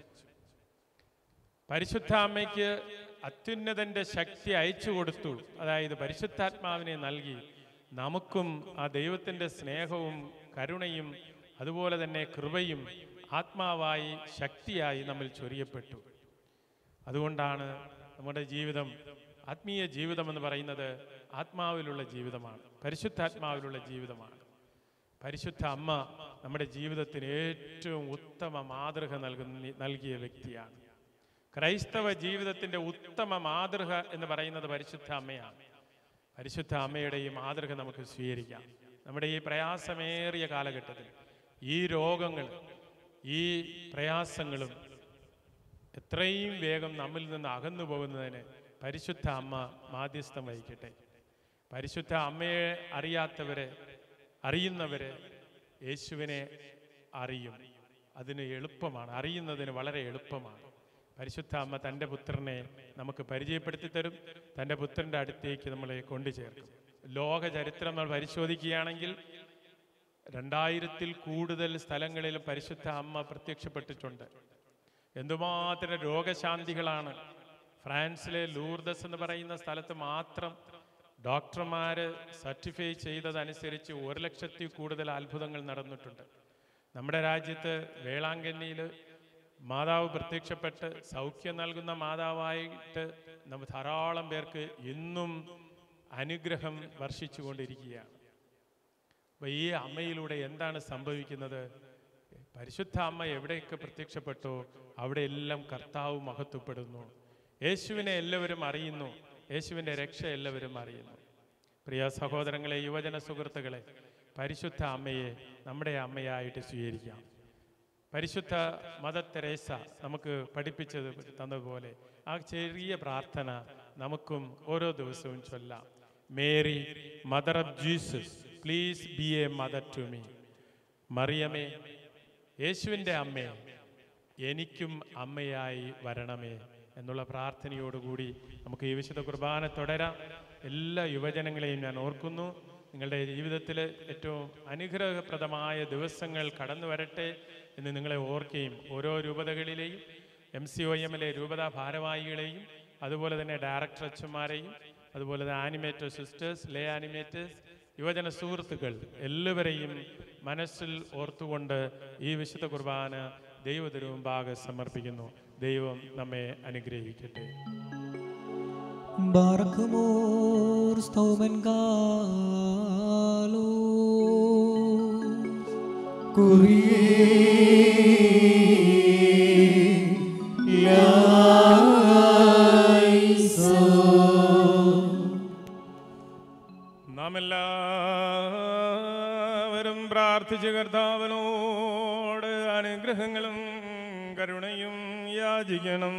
[SPEAKER 3] പരിശുദ്ധാമ്മയ്ക്ക് അത്യുന്നതന്റെ ശക്തി അയച്ചു കൊടുത്തു അതായത് പരിശുദ്ധാത്മാവിനെ നൽകി നമുക്കും ആ ദൈവത്തിൻ്റെ സ്നേഹവും കരുണയും അതുപോലെ തന്നെ കൃപയും ആത്മാവായി ശക്തിയായി നമ്മൾ ചൊരിയപ്പെട്ടു അതുകൊണ്ടാണ് നമ്മുടെ ജീവിതം ആത്മീയ ജീവിതം എന്ന് പറയുന്നത് ആത്മാവിലുള്ള ജീവിതമാണ് പരിശുദ്ധാത്മാവിലുള്ള ജീവിതമാണ് പരിശുദ്ധ അമ്മ നമ്മുടെ ജീവിതത്തിന് ഏറ്റവും ഉത്തമ മാതൃക നൽകുന്ന നൽകിയ വ്യക്തിയാണ് ക്രൈസ്തവ ജീവിതത്തിന്റെ ഉത്തമ മാതൃക എന്ന് പറയുന്നത് പരിശുദ്ധ അമ്മയാണ് പരിശുദ്ധ അമ്മയുടെ ഈ മാതൃക നമുക്ക് സ്വീകരിക്കാം നമ്മുടെ ഈ പ്രയാസമേറിയ കാലഘട്ടത്തിൽ ഈ രോഗങ്ങൾ ഈ പ്രയാസങ്ങളും എത്രയും വേഗം നമ്മിൽ നിന്ന് അകന്നു പോകുന്നതിന് പരിശുദ്ധ അമ്മ മാധ്യസ്ഥം വഹിക്കട്ടെ പരിശുദ്ധ അമ്മയെ അറിയാത്തവരെ അറിയുന്നവരെ യേശുവിനെ അറിയും അതിന് എളുപ്പമാണ് അറിയുന്നതിന് വളരെ എളുപ്പമാണ് പരിശുദ്ധ അമ്മ തൻ്റെ പുത്രനെ നമുക്ക് പരിചയപ്പെടുത്തി തരും തൻ്റെ പുത്രൻ്റെ അടുത്തേക്ക് നമ്മളെ കൊണ്ടുചേർക്കും ലോക ചരിത്രം നമ്മൾ പരിശോധിക്കുകയാണെങ്കിൽ രണ്ടായിരത്തിൽ കൂടുതൽ സ്ഥലങ്ങളിൽ പരിശുദ്ധ അമ്മ പ്രത്യക്ഷപ്പെട്ടിട്ടുണ്ട് എന്തുമാത്രം രോഗശാന്തികളാണ് ഫ്രാൻസിലെ ലൂർദസ് എന്ന് പറയുന്ന സ്ഥലത്ത് മാത്രം ഡോക്ടർമാര് സർട്ടിഫൈ ചെയ്തതനുസരിച്ച് ഒരു ലക്ഷത്തിൽ കൂടുതൽ അത്ഭുതങ്ങൾ നടന്നിട്ടുണ്ട് നമ്മുടെ രാജ്യത്ത് വേളാങ്കണ്ണിയിൽ മാതാവ് പ്രത്യക്ഷപ്പെട്ട് സൗഖ്യം നൽകുന്ന മാതാവായിട്ട് നമ്മ ധാരാളം പേർക്ക് ഇന്നും അനുഗ്രഹം വർഷിച്ചുകൊണ്ടിരിക്കുകയാണ് അപ്പൊ ഈ അമ്മയിലൂടെ എന്താണ് സംഭവിക്കുന്നത് പരിശുദ്ധ അമ്മ എവിടെയൊക്കെ പ്രത്യക്ഷപ്പെട്ടോ അവിടെ എല്ലാം കർത്താവ് മഹത്വപ്പെടുന്നു യേശുവിനെ എല്ലാവരും അറിയുന്നു യേശുവിൻ്റെ രക്ഷ എല്ലാവരും അറിയുന്നു പ്രിയ സഹോദരങ്ങളെ യുവജന സുഹൃത്തുക്കളെ പരിശുദ്ധ അമ്മയെ നമ്മുടെ അമ്മയായിട്ട് സ്വീകരിക്കാം പരിശുദ്ധ മദർ തെരേസ നമുക്ക് പഠിപ്പിച്ചത് തന്നതുപോലെ ആ ചെറിയ പ്രാർത്ഥന നമുക്കും ഓരോ ദിവസവും ചൊല്ലാം Mary mother of Jesus please be a mother to me മറിയമേ യേശുവിൻ്റെ അമ്മേ എനിക്കും അമ്മയായി വരണമേ എന്നുള്ള പ്രാർത്ഥനയോടുകൂടി നമുക്ക് ഈ വിശുദ്ധ കുർബാന തുടരാം എല്ലാ യുവജനങ്ങളെയും ഞാൻ ഓർക്കുന്നു നിങ്ങളുടെ ജീവിതത്തിൽ ഏറ്റവും അനുഗ്രഹപ്രദമായ ദിവസങ്ങൾ കടന്നു വരട്ടെ എന്ന് നിങ്ങളെ ഓർക്കുകയും ഓരോ രൂപതകളിലെയും എം സി ഒ എമ്മിലെ രൂപതാ ഭാരവാഹികളെയും അതുപോലെ തന്നെ ഡയറക്ടർ അച്ഛന്മാരെയും അതുപോലെ തന്നെ ആനിമേറ്റർ സിസ്റ്റേഴ്സ് ലേ ആനിമേറ്റേഴ്സ് യുവജന സുഹൃത്തുക്കൾ എല്ലാവരെയും മനസ്സിൽ ഓർത്തുകൊണ്ട് ഈ വിശുദ്ധ കുർബാന ദൈവത്തിരുമുമ്പാകെ സമർപ്പിക്കുന്നു ദൈവം നമ്മെ അനുഗ്രഹിക്കട്ടെ
[SPEAKER 4] ബാർക്കുമോർ സ്തോമൻ കാലോ
[SPEAKER 3] നാം എല്ലാവരും പ്രാർത്ഥിച്ച് കർത്താവിനോട് അനുഗ്രഹങ്ങളും കരുണയും യാചിക്കണം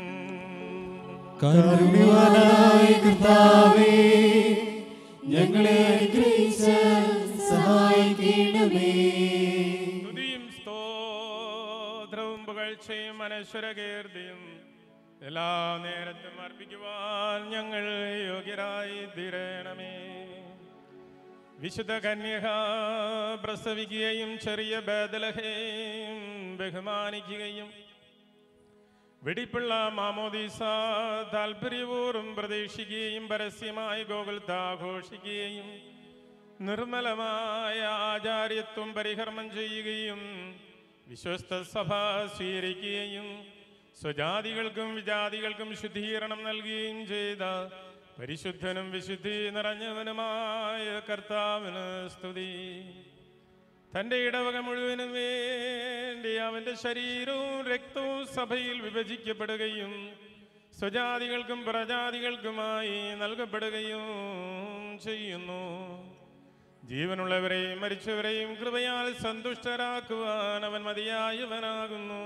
[SPEAKER 1] കരുണ്യവാനായ കർത്താവേ ഞങ്ങളെ അനുഗ്രഹിച്ച് സഹായിക്കണമേ
[SPEAKER 3] സ്തുതിയും സ്തോത്രവും പുകഴ്ച പുകഴ്ചയും അനശ്വര കീർത്തിയും എല്ലാ നേരത്തും അർപ്പിക്കുവാൻ ഞങ്ങൾ യോഗ്യരായി തീരണമേ വിശുദ്ധ കന്യക പ്രസവിക്കുകയും ചെറിയ ബേദലഹയും ബഹുമാനിക്കുകയും വെടിപ്പുള്ള മാമോദീസ താൽപര്യപൂർവ്വം പ്രതീക്ഷിക്കുകയും പരസ്യമായി ഗോകുലത്ത് ആഘോഷിക്കുകയും നിർമ്മലമായ ആചാര്യത്വം പരികർമ്മം ചെയ്യുകയും വിശ്വസ്ത സഭ സ്വീകരിക്കുകയും സ്വജാതികൾക്കും വിജാതികൾക്കും ശുദ്ധീകരണം നൽകുകയും ചെയ്ത പരിശുദ്ധനും വിശുദ്ധി നിറഞ്ഞവനുമായ കർത്താവിന് സ്തുതി തന്റെ ഇടവക മുഴുവനും വേണ്ടി അവന്റെ ശരീരവും രക്തവും സഭയിൽ വിഭജിക്കപ്പെടുകയും സ്വജാതികൾക്കും പ്രജാതികൾക്കുമായി നൽകപ്പെടുകയും ചെയ്യുന്നു ജീവനുള്ളവരെയും മരിച്ചവരെയും കൃപയാൽ സന്തുഷ്ടരാക്കുവാൻ അവൻ മതിയായവനാകുന്നു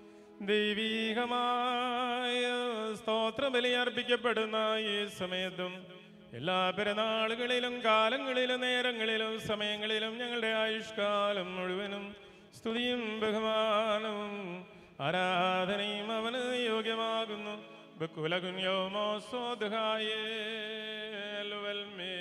[SPEAKER 3] ദൈവീകമായ സ്തോത്രബലി അർപ്പിക്കപ്പെടുന്ന ഈ സമയത്തും എല്ലാ പെരുന്നാളുകളിലും കാലങ്ങളിലും നേരങ്ങളിലും സമയങ്ങളിലും ഞങ്ങളുടെ ആയുഷ്കാലം മുഴുവനും സ്തുതിയും ബഹുമാനവും ആരാധനയും അവന് യോഗ്യമാകുന്നു ബക്കുലകുന്യോമോ സ്വോദ്ഹായേ ലുവൽമേ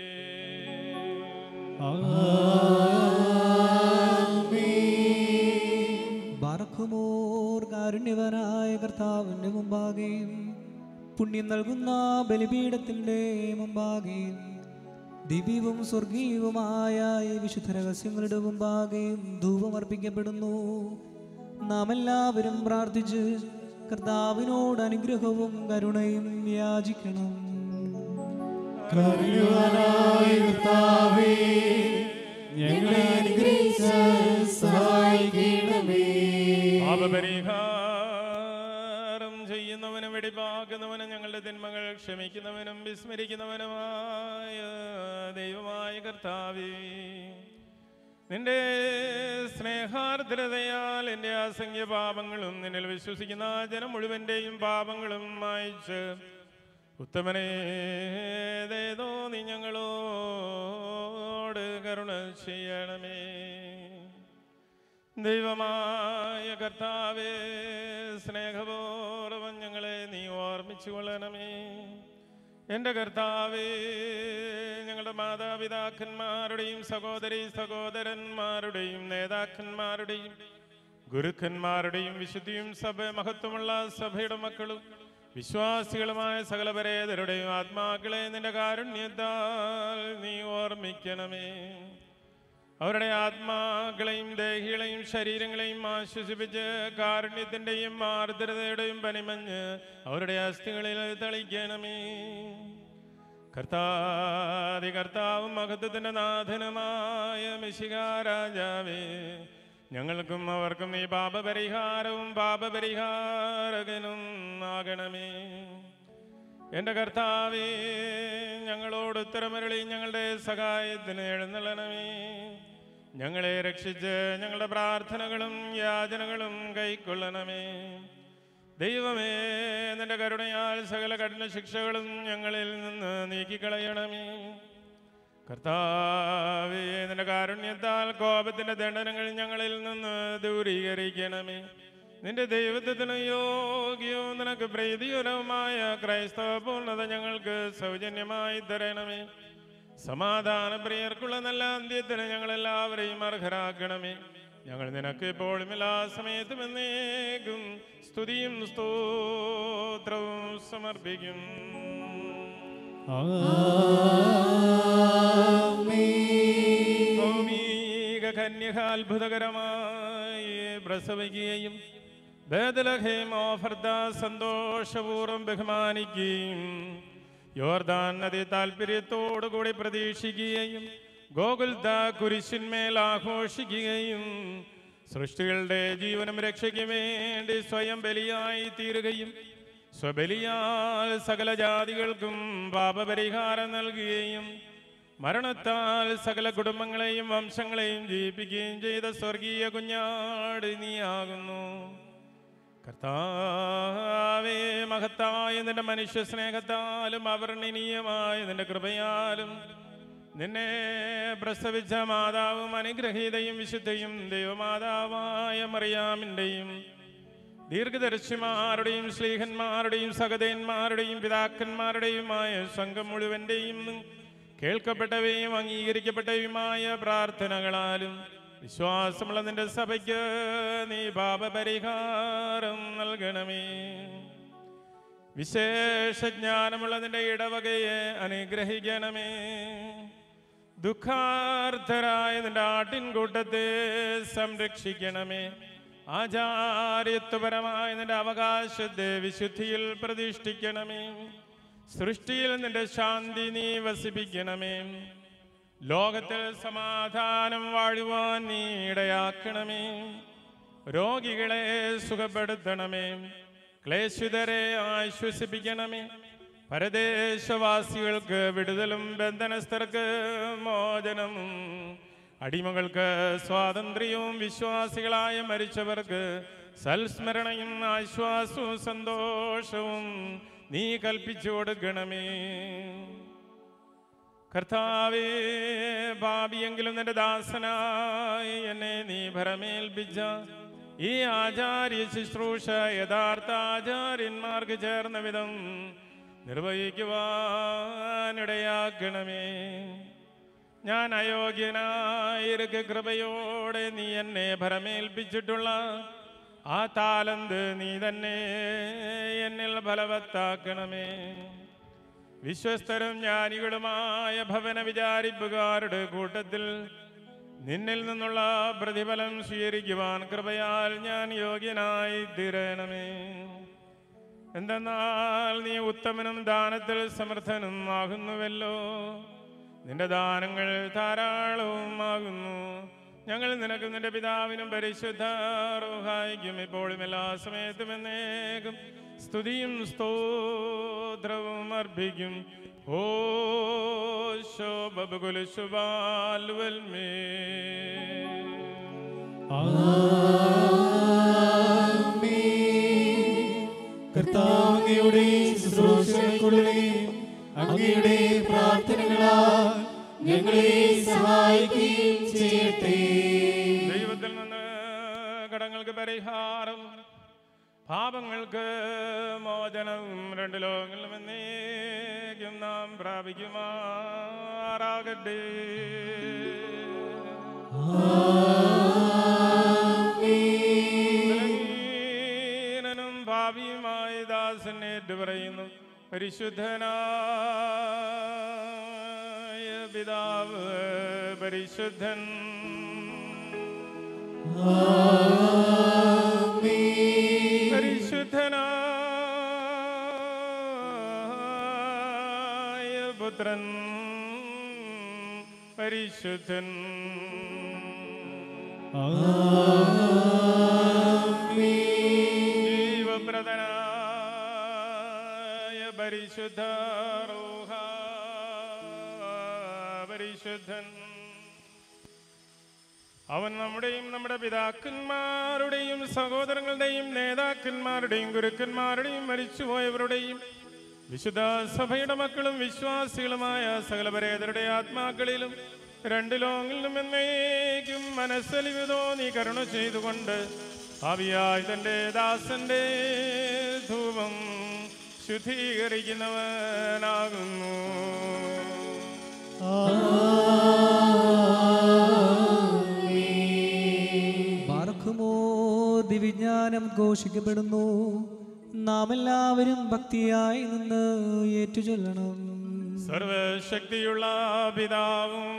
[SPEAKER 4] ബാറക്കുമോർ കാരുണ്യവനായ കർത്താവിൻ്റെ മുമ്പാകെയും പുണ്യം നൽകുന്ന ബലിപീഠത്തിൻ്റെ മുമ്പാകെയും ദിവ്യവും സ്വർഗീയവുമായ ഈ വിശുദ്ധ രഹസ്യങ്ങളുടെ മുമ്പാകെയും ധൂപം അർപ്പിക്കപ്പെടുന്നു നാം എല്ലാവരും പ്രാർത്ഥിച്ച് കർത്താവിനോട് അനുഗ്രഹവും കരുണയും യാചിക്കണം
[SPEAKER 1] കരുണാനായ കർത്താവേ ഞങ്ങളെ അനുഗ്രഹിച്ച് സഹായിക്കണമേ
[SPEAKER 3] പാപപരിഹാരം ചെയ്യുന്നവനും വെടിപ്പാക്കുന്നവനും ഞങ്ങളുടെ തിന്മകൾ ക്ഷമിക്കുന്നവനും വിസ്മരിക്കുന്നവനുമായ ദൈവമായ കർത്താവേ നിന്റെ സ്നേഹാർദ്രതയാൽ എൻ്റെ അസംഖ്യ പാപങ്ങളും നിന്നിൽ വിശ്വസിക്കുന്ന ജനം മുഴുവൻ്റെയും പാപങ്ങളും മായിച്ച് ഉത്തമനേതേതോ നീ ഞങ്ങളോട് കരുണ ചെയ്യണമേ ദൈവമായ കർത്താവേ സ്നേഹപൂർവം ഞങ്ങളെ നീ ഓർമ്മിച്ചു കൊള്ളണമേ എൻ്റെ കർത്താവേ ഞങ്ങളുടെ മാതാപിതാക്കന്മാരുടെയും സഹോദരി സഹോദരന്മാരുടെയും നേതാക്കന്മാരുടെയും ഗുരുക്കന്മാരുടെയും വിശുദ്ധിയും സഭ മഹത്വമുള്ള സഭയുടെ മക്കളും വിശ്വാസികളുമായ സകല പരേതരുടെയും ആത്മാക്കളെ നിന്റെ കാരുണ്യത്താൽ നീ ഓർമ്മിക്കണമേ അവരുടെ ആത്മാക്കളെയും ദേഹികളെയും ശരീരങ്ങളെയും ആശ്വസിപ്പിച്ച് കാരുണ്യത്തിൻ്റെയും ആർദ്രതയുടെയും പനിമഞ്ഞ് അവരുടെ അസ്ഥികളിൽ തളിക്കണമേ കർത്താതി കർത്താവും മഹത്വത്തിൻ്റെ നാഥനുമായ മിശികാരാജാവേ ഞങ്ങൾക്കും അവർക്കും ഈ പാപപരിഹാരവും പാപപരിഹാരകനും ആകണമേ എൻ്റെ കർത്താവേ ഞങ്ങളോട് ഉത്തരമരളി ഞങ്ങളുടെ സഹായത്തിന് എഴുന്നള്ളണമേ ഞങ്ങളെ രക്ഷിച്ച് ഞങ്ങളുടെ പ്രാർത്ഥനകളും യാചനകളും കൈക്കൊള്ളണമേ ദൈവമേ നിന്റെ കരുണയാൽ സകല കഠിന ശിക്ഷകളും ഞങ്ങളിൽ നിന്ന് നീക്കിക്കളയണമേ കർത്താവേ നിന്റെ കാരുണ്യത്താൽ കോപത്തിന്റെ ദണ്ഡനങ്ങൾ ഞങ്ങളിൽ നിന്ന് ദൂരീകരിക്കണമേ നിന്റെ ദൈവത്വത്തിന് യോഗ്യവും നിനക്ക് പ്രീതികരവുമായ ക്രൈസ്തവ പൂർണ്ണത ഞങ്ങൾക്ക് സൗജന്യമായി തരണമേ സമാധാന പ്രിയർക്കുള്ള നല്ല അന്ത്യത്തിന് ഞങ്ങളെല്ലാവരെയും അർഹരാക്കണമേ ഞങ്ങൾ നിനക്ക് എപ്പോഴും എല്ലാ സമയത്തും എന്നേക്കും സ്തുതിയും സ്തോത്രവും സമർപ്പിക്കും ഭൗമിക കന്യക അത്ഭുതകരമായി പ്രസവിക്കുകയും ബേദലഹേം ഓഫർദ സന്തോഷപൂർവ്വം ബഹുമാനിക്കുകയും യോർദാൻ നദി താല്പര്യത്തോടുകൂടി പ്രതീക്ഷിക്കുകയും ഗോകുൽദ കുരിശിന്മേൽ ആഘോഷിക്കുകയും സൃഷ്ടികളുടെ ജീവനും രക്ഷയ്ക്ക് വേണ്ടി സ്വയം ബലിയായി തീരുകയും സ്വബലിയാൽ സകല ജാതികൾക്കും പാപപരിഹാരം നൽകുകയും മരണത്താൽ സകല കുടുംബങ്ങളെയും വംശങ്ങളെയും ജീവിപ്പിക്കുകയും ചെയ്ത സ്വർഗീയ കുഞ്ഞാട് നീയാകുന്നു കർത്താവേ മഹത്തായ നിന്റെ മനുഷ്യ സ്നേഹത്താലും അവർണ്ണനീയമായ നിന്റെ കൃപയാലും നിന്നെ പ്രസവിച്ച മാതാവും അനുഗ്രഹീതയും വിശുദ്ധയും ദൈവമാതാവായ മറിയാമിൻ്റെയും ദീർഘദർശിമാരുടെയും ശ്ലീഹന്മാരുടെയും സഹതന്മാരുടെയും പിതാക്കന്മാരുടെയുമായ സംഘം മുഴുവൻ്റെയും കേൾക്കപ്പെട്ടവയും അംഗീകരിക്കപ്പെട്ടവയുമായ പ്രാർത്ഥനകളാലും വിശ്വാസമുള്ള നിന്റെ സഭയ്ക്ക് നീ പാപപരിഹാരം നൽകണമേ വിശേഷജ്ഞാനമുള്ള നിന്റെ ഇടവകയെ അനുഗ്രഹിക്കണമേ ദുഃഖാർത്ഥരായ നിന്റെ ആട്ടിൻകൂട്ടത്തെ സംരക്ഷിക്കണമേ ആചാര്യത്വപരമായ നിന്റെ അവകാശത്തെ വിശുദ്ധിയിൽ പ്രതിഷ്ഠിക്കണമേ സൃഷ്ടിയിൽ നിന്റെ ശാന്തി നീ വസിപ്പിക്കണമേ ലോകത്തിൽ സമാധാനം വാഴുവാൻ നീ ഇടയാക്കണമേ രോഗികളെ സുഖപ്പെടുത്തണമേ ക്ലേശിതരെ ആശ്വസിപ്പിക്കണമേ പരദേശവാസികൾക്ക് വിടുതലും ബന്ധനസ്ഥർക്ക് മോചനവും അടിമകൾക്ക് സ്വാതന്ത്ര്യവും വിശ്വാസികളായ മരിച്ചവർക്ക് സൽസ്മരണയും ആശ്വാസവും സന്തോഷവും നീ കൽപ്പിച്ചു കൊടുക്കണമേ കർത്താവേ പാപിയെങ്കിലും നിന്റെ ദാസനായി എന്നെ നീ ഭരമേൽപ്പിച്ച ഈ ആചാര്യ ശുശ്രൂഷ യഥാർത്ഥ ആചാര്യന്മാർക്ക് ചേർന്ന വിധം നിർവഹിക്കുവാനിടയാക്കണമേ ഞാൻ അയോഗ്യനായിരിക്കെ കൃപയോടെ നീ എന്നെ ഭരമേൽപ്പിച്ചിട്ടുള്ള ആ താലന്ത് നീ തന്നെ എന്നിൽ ഫലവത്താക്കണമേ വിശ്വസ്തരും ജ്ഞാനികളുമായ ഭവന വിചാരിപ്പുകാരുടെ കൂട്ടത്തിൽ നിന്നിൽ നിന്നുള്ള പ്രതിഫലം സ്വീകരിക്കുവാൻ കൃപയാൽ ഞാൻ യോഗ്യനായി തീരണമേ എന്തെന്നാൽ നീ ഉത്തമനും ദാനത്തിൽ സമർത്ഥനും ആകുന്നുവല്ലോ നിന്റെ ദാനങ്ങൾ ധാരാളവുമാകുന്നു ഞങ്ങൾ നിനക്ക് നിന്റെ പിതാവിനും പരിശുദ്ധ റൂഹായിക്കും ഇപ്പോഴും എല്ലാ സമയത്തും എന്നേക്കും സ്തുതിയും സ്തോത്രവും അർപ്പിക്കും ഓ ശോഭകുല ശുഭാൽവൽമേ
[SPEAKER 1] കർത്താവയുടെ ശുശ്രൂഷകൾക്കൊള്ളുകയും അങ്ങയുടെ പ്രാർത്ഥനകളാൽ ഞങ്ങളെ സഹായിക്കുകയും ചെയ്യട്ടെ
[SPEAKER 3] ദൈവത്തിൽ നിന്ന് കടങ്ങൾക്ക് പരിഹാരം പാപങ്ങൾക്ക് മോചനവും രണ്ട് ലോകങ്ങളിലും എന്നേക്കും നാം പ്രാപിക്കുമാറാകട്ടെ ബലഹീനനും ഭാവിയുമായ ദാസനേറ്റ് പറയുന്നു പരിശുദ്ധനായ പിതാവ് പരിശുദ്ധൻ പരിശുദ്ധനായ പുത്രൻ പരിശുദ്ധൻ ജീവപ്രദനായ പരിശുദ്ധ റൂഹ പരിശുദ്ധൻ അവൻ നമ്മുടെയും നമ്മുടെ പിതാക്കന്മാരുടെയും സഹോദരങ്ങളുടെയും നേതാക്കന്മാരുടെയും ഗുരുക്കന്മാരുടെയും മരിച്ചുപോയവരുടെയും വിശുദ്ധ സഭയുടെ മക്കളും വിശ്വാസികളുമായ സകലപരേതരുടെ ആത്മാക്കളിലും രണ്ട് ലോകങ്ങളിലും എന്നേക്കും മനസ്സലിവിതോ നീ കരുണ ചെയ്തുകൊണ്ട് ഭാവിയായി തൻ്റെ ദാസന്റെ ധൂപം ശുദ്ധീകരിക്കുന്നവനാകുന്നു
[SPEAKER 4] പാർക്കുമോ ദിവിജ്ഞാനം ഘോഷിക്കപ്പെടുന്നു നാം എല്ലാവരും ഭക്തിയായി നിന്ന് ഏറ്റുചൊല്ലണം
[SPEAKER 3] സർവശക്തിയുള്ള പിതാവും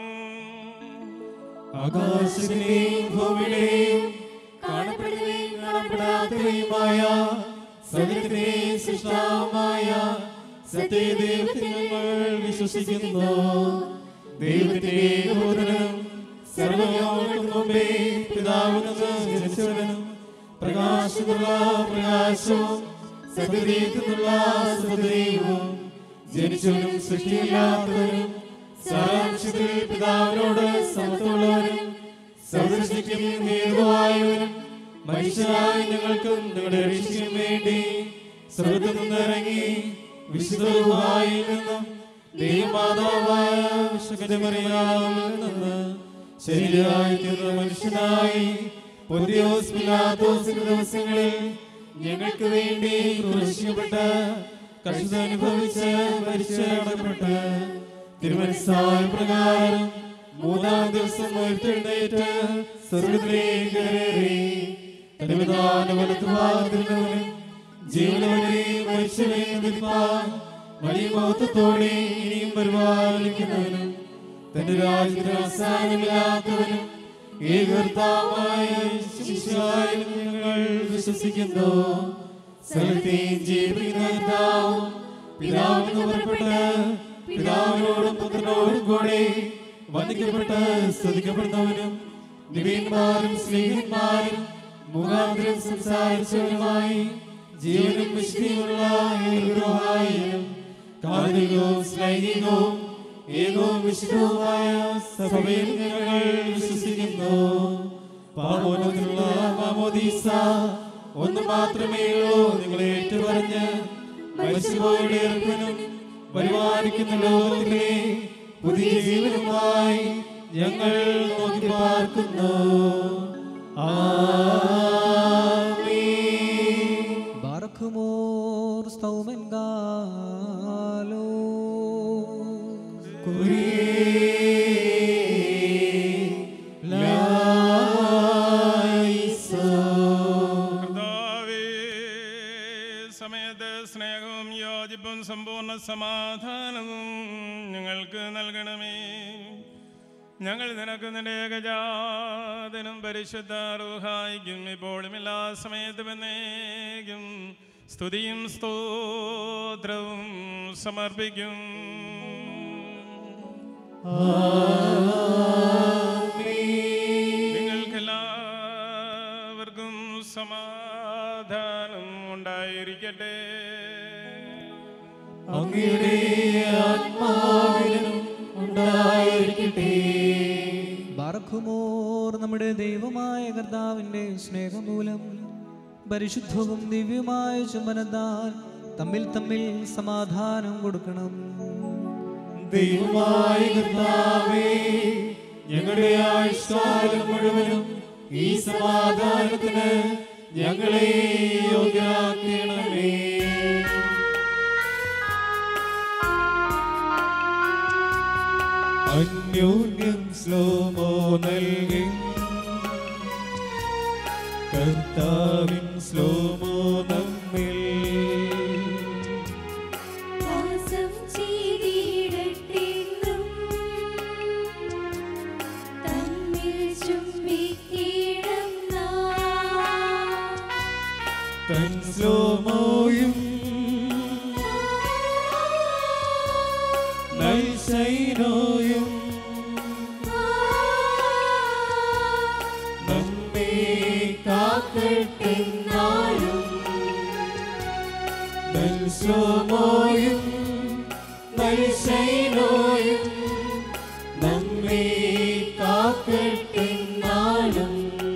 [SPEAKER 1] ആകാശത്തിന്റെയും ഭൂമിയുടെയും കാണപ്പെടുകയും കാണപ്പെടാത്തവയുമായ സകലത്തിന്റെയും സൃഷ്ടാവുമായ സത്യദൈവത്തിൽ ഞങ്ങൾ വിശ്വസിക്കുന്നു ദൈവത്തിന്റെ ഏകപുത്രനും സർവലോകങ്ങൾക്കും മുമ്പേ പിതാവിൽ നിന്ന് ജനിച്ചവനും പ്രകാശമുള്ള പ്രകാശവും സത്യദൈവത്തിനുള്ള സത്യദൈവവും ജനിച്ചവനും സൃഷ്ടിയില്ലാത്തവനും സാരാംശത്തിൽ പിതാവിനോട് സമത്വമുള്ളവനും സദൃഷ്ടിക്കും നേതൃവായവനും മനുഷ്യരായ ഞങ്ങൾക്കും നിങ്ങളുടെ രക്ഷയ്ക്കും വേണ്ടി സ്വർഗത്തിൽ നിന്നിറങ്ങി വിശുദ്ധവുമായി നിന്നും ദൈവമാതാവായ വിശുദ്ധമറിയാമിൽ നിന്ന് ശരീരമായി തീർന്ന മനുഷ്യനായി പൊന്തിയോസ് പിലാത്തോസിന്റെ ദിവസങ്ങളിൽ ഞങ്ങൾക്ക് വേണ്ടി ക്രൂശിക്കപ്പെട്ട് കഷ്ടത അനുഭവിച്ച് മരിച്ച് അടക്കപ്പെട്ട് തിരുമനസ്സായ പ്രകാരം മൂന്നാം ദിവസം ഉയർത്തെഴുന്നേറ്റ് സ്വർഗത്തിലേക്ക് കയറി തന്റെ പിതാവിന്റെ വലത്തുഭാഗത്തിരുന്നവനും ജീവനവരെയും മരിച്ചവരെയും വിധിപ്പാൻ വലിയ മഹത്വത്തോടെ ഇനിയും പരിപാലിക്കുന്നവനും തന്റെ രാജ്യത്തിന് അവസാനമില്ലാത്തവനും ഏകർത്താവായ ശിശുവായും ഞങ്ങൾ വിശ്വസിക്കുന്നു സകലത്തെയും ജീവിക്കുന്ന കർത്താവും പിതാവിന് പുറപ്പെട്ട് പിതാവിനോടും പുത്രനോടും കൂടെ വന്ദിക്കപ്പെട്ട് സ്തുതിക്കപ്പെടുന്നവനും നിവീന്മാരും സ്നേഹന്മാരും മുഖാന്തരം സംസാരിച്ചവരുമായി ജീവനും വിശുദ്ധിയുള്ള ഏകോഹായും കാലികവും സ്ലൈംഗികവും ഏകവും വിശുദ്ധവുമായ സഭയിൽ ഞങ്ങൾ വിശ്വസിക്കുന്നു പാമോനത്തിലുള്ള മാമോദീസ ഒന്ന് മാത്രമേ ഉള്ളൂ നിങ്ങളെ ഏറ്റുപറഞ്ഞ് മരിച്ചുപോയുടെ ഏർപ്പനും പരിപാലിക്കുന്ന ലോകത്തിലെ പുതിയ ജീവനുമായി ഞങ്ങൾ നോക്കി പാർക്കുന്നു ആമീൻ
[SPEAKER 4] ബാറക്കുമോർ സ്തൗമൻ ഗാലോ
[SPEAKER 3] കർത്താവേ, സമയത്ത് സ്നേഹവും യോജിപ്പും സമ്പൂർണ്ണ സമാധാനവും ഞങ്ങൾക്ക് നൽകണമേ ഞങ്ങൾ നിനക്ക് നിന്റെ ഏകജാതനും പരിശുദ്ധ റൂഹായിക്കും ഇപ്പോഴും എല്ലാ സമയത്തും എന്നേക്കും സ്തുതിയും സ്തോത്രവും സമർപ്പിക്കും നിങ്ങൾക്കെല്ലാവർക്കും സമാധാനം ഉണ്ടായിരിക്കട്ടെ
[SPEAKER 1] അങ്ങയുടെ ആത്മാവിനും ഉണ്ടായിരിക്കട്ടെ
[SPEAKER 4] ബാറക്കുമോർ നമ്മുടെ ദൈവമായ കർത്താവിൻ്റെ സ്നേഹമൂലം പരിശുദ്ധവും ദിവ്യമായ ചുമനത്താൽ തമ്മിൽ തമ്മിൽ സമാധാനം കൊടുക്കണം
[SPEAKER 1] ദൈവമായ കർത്താവേ ഞങ്ങളുടെ ആയുഷ്കാലം മുഴുവനും ഈ സമാധാനത്തിന് ഞങ്ങളെ യോഗ്യരാക്കണമേ അന്യോന്യം സ്ലോമോ നൽകി കർത്താവിൻ സ്ലോമോ നമ്മിൽ
[SPEAKER 2] വാസം ചെയ്തിടട്ടെന്നും തമ്മിൽ ചുംബിക്കിടം നാം.
[SPEAKER 1] തൻ സ്ലോമോയും നൈസൈനോയും നമ്മെ കാക്കട്ടെന്നാലും തൻ സ്ലോമോയും നൈസൈനോയും നമ്മെ കാക്കട്ടെന്നാലും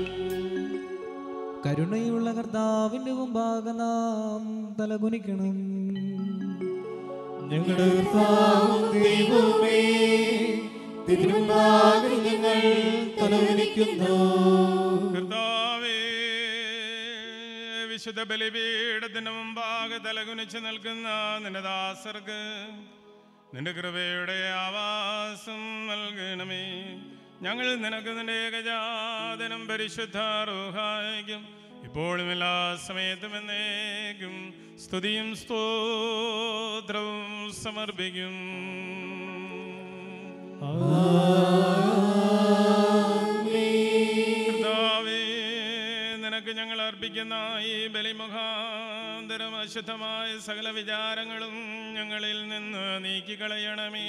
[SPEAKER 4] കരുണയുള്ള കർത്താവിൻ്റെ മുമ്പാകെ നാം തലകുനിക്കണം
[SPEAKER 1] ഞങ്ങളുടെ കർത്താവും ദൈവമേ തിരുമുമ്പാകെ ഞങ്ങൾ തലവനിക്കുന്നു
[SPEAKER 3] കർത്താവേ വിശുദ്ധ ബലിപീഠത്തിന് മുമ്പാകെ തലകുനിച്ച് നിൽക്കുന്ന നിന്റെ ദാസർക്ക് നിന്റെ കൃപയുടെ ആവാസം നൽകണമേ ഞങ്ങൾ നിനക്ക് നിന്റെ ഏകജാതനും പരിശുദ്ധ റൂഹായിക്കും ഇപ്പോഴും എല്ലാ സമയത്തും എന്നേക്കും സ്തുതിയും സ്തോത്രവും സമർപ്പിക്കും കർത്താവേ, നിനക്ക് ഞങ്ങൾ അർപ്പിക്കുന്ന ഈ ബലിമുഖാന്തരം അശുദ്ധമായ സകല വിചാരങ്ങളും ഞങ്ങളിൽ നിന്ന് നീക്കിക്കളയണമേ